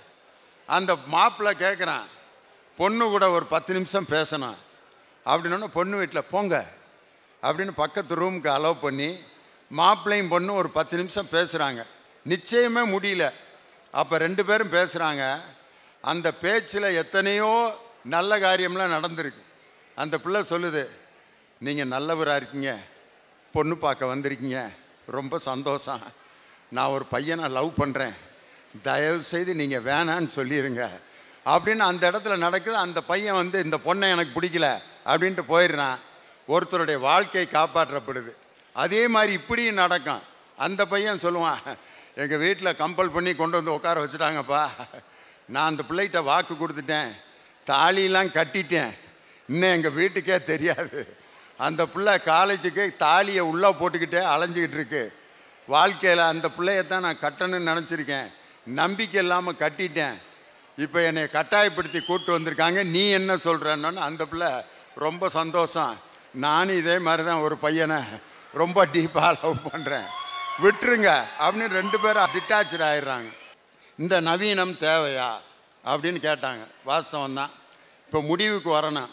அந்த மாப்பிள்ளை கேட்குறான் பொண்ணு கூட ஒரு பத்து நிமிஷம் பேசணும் அப்படின்னோடனே பொண்ணு வீட்டில் போங்க அப்படின்னு பக்கத்து ரூமுக்கு அலோவ் பண்ணி மாப்பிள்ளையும் பொண்ணு ஒரு பத்து நிமிஷம் பேசுகிறாங்க நிச்சயமே முடியல அப்போ ரெண்டு பேரும் பேசுகிறாங்க அந்த பேச்சில் எத்தனையோ நல்ல காரியம்லாம் நடந்திருக்கு அந்த பிள்ளை சொல்லுது நீங்கள் நல்லவராக இருக்கீங்க பொண்ணு பார்க்க வந்திருக்கீங்க ரொம்ப சந்தோஷம் நான் ஒரு பையனை லவ் பண்ணுறேன் தயவு செய்து நீங்கள் வேணான்னு சொல்லிடுங்க அப்படின்னு அந்த இடத்துல நடக்குது அந்த பையன் வந்து இந்த பொண்ணை எனக்கு பிடிக்கல அப்படின்ட்டு போயிடுறான் ஒருத்தருடைய வாழ்க்கை காப்பாற்றப்படுது அதே மாதிரி இப்படியும் நடக்கும் அந்த பையன் சொல்லுவான் எங்கள் வீட்டில் கம்பல் பண்ணி கொண்டு வந்து உட்கார வச்சுட்டாங்கப்பா நான் அந்த பிள்ளைகிட்ட வாக்கு கொடுத்துட்டேன் தாலியெல்லாம் கட்டிட்டேன் இன்னும் எங்கள் வீட்டுக்கே தெரியாது அந்த பிள்ளை காலேஜுக்கு தாலியை உள்ளே போட்டுக்கிட்டே அலைஞ்சிக்கிட்டு இருக்கு வாழ்க்கையில் அந்த பிள்ளையத்தான் நான் கட்டணும்னு நினச்சிருக்கேன் நம்பிக்கை இல்லாமல் கட்டிட்டேன் இப்போ என்னை கட்டாயப்படுத்தி கூட்டு வந்திருக்காங்க நீ என்ன சொல்கிறன்னு அந்த பிள்ளை ரொம்ப சந்தோஷம் நானும் இதே மாதிரி தான் ஒரு பையனை ரொம்ப டீப்பாக லவ் பண்ணுறேன் விட்டுருங்க அப்படின்னு ரெண்டு பேரும் டிட்டாச்சு ஆயிடுறாங்க இந்த நவீனம் தேவையா அப்படின்னு கேட்டாங்க வாஸ்தவம் தான் இப்போ முடிவுக்கு வரணும்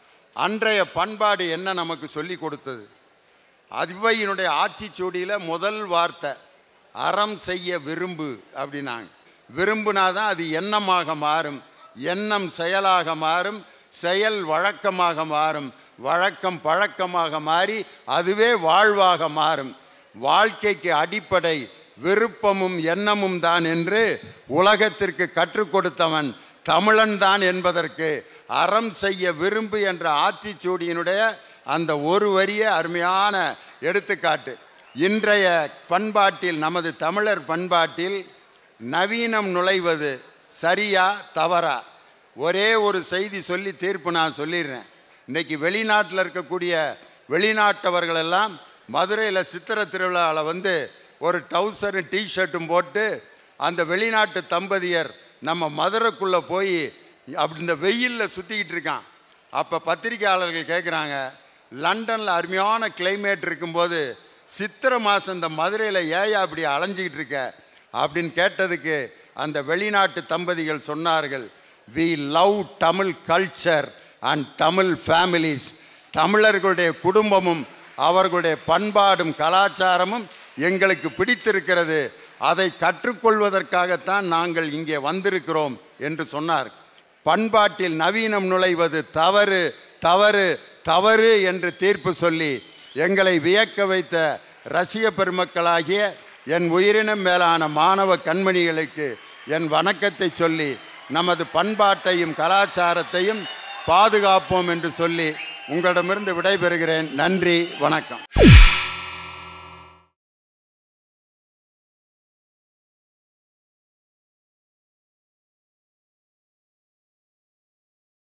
அன்றைய பண்பாடு என்ன நமக்கு சொல்லி கொடுத்தது அவ்வையினுடைய ஆத்திச்சூடியில் முதல் வார்த்தை அறம் செய்ய விரும்பு அப்படின்னாங்க விரும்புனாதான் அது எண்ணமாக மாறும் எண்ணம் செயலாக மாறும் செயல் வழக்கமாக மாறும் வழக்கம் பழக்கமாக மாறி அதுவே வாழ்வாக மாறும் வாழ்க்கைக்கு அடிப்படை விருப்பமும் எண்ணமும் தான் என்று உலகத்திற்கு கற்றுக் கொடுத்தவன் தமிழன் தான் என்பதற்கு அறம் செய்ய விரும்பு என்ற ஆத்திச்சூடியினுடைய அந்த ஒரு வரிய அருமையான எடுத்துக்காட்டு இன்றைய பண்பாட்டில் நமது தமிழர் பண்பாட்டில் நவீனம் நுழைவது சரியா தவறா ஒரே ஒரு செய்தி சொல்லி தீர்ப்பு நான் சொல்லிடுறேன் இன்னைக்கு வெளிநாட்டில் இருக்கக்கூடிய வெளிநாட்டவர்கள் எல்லாம் மதுரையில் சித்திரை திருவிழாவில் வந்து ஒரு டவுசரும் டிஷர்ட்டும் போட்டு அந்த வெளிநாட்டு தம்பதியர் நம்ம மதுரைக்குள்ளே போய் அப்படி இந்த வெயிலில் சுற்றிக்கிட்டு இருக்கான் அப்போ பத்திரிக்கையாளர்கள் கேட்குறாங்க லண்டனில் அருமையான கிளைமேட் இருக்கும்போது சித்திரை மாதம் இந்த மதுரையில் ஏயா அப்படி அலைஞ்சிக்கிட்டு இருக்க அப்படின்னு கேட்டதுக்கு அந்த வெளிநாட்டு தம்பதிகள் சொன்னார்கள் we love Tamil culture and Tamil families தமிழர்களுடைய குடும்பமும் அவர்களுடைய பண்பாடும் கலாச்சாரமும் எங்களுக்கு பிடித்திருக்கிறது அதை கற்றுக்கொள்வதற்காகத்தான் நாங்கள் இங்கே வந்திருக்கிறோம் என்று சொன்னார் பண்பாட்டில் நவீனம் நுழைவது தவறு தவறு தவறு என்று தீர்ப்பு சொல்லி எங்களை வியக்க வைத்த ரசிக பெருமக்களாகிய என் உயிரினம் மேலான மாணவ கண்மணிகளுக்கு என் வணக்கத்தை சொல்லி நமது பண்பாட்டையும் கலாச்சாரத்தையும் பாதுகாப்போம் என்று சொல்லி உங்களிடமிருந்து விடைபெறுகிறேன் நன்றி வணக்கம்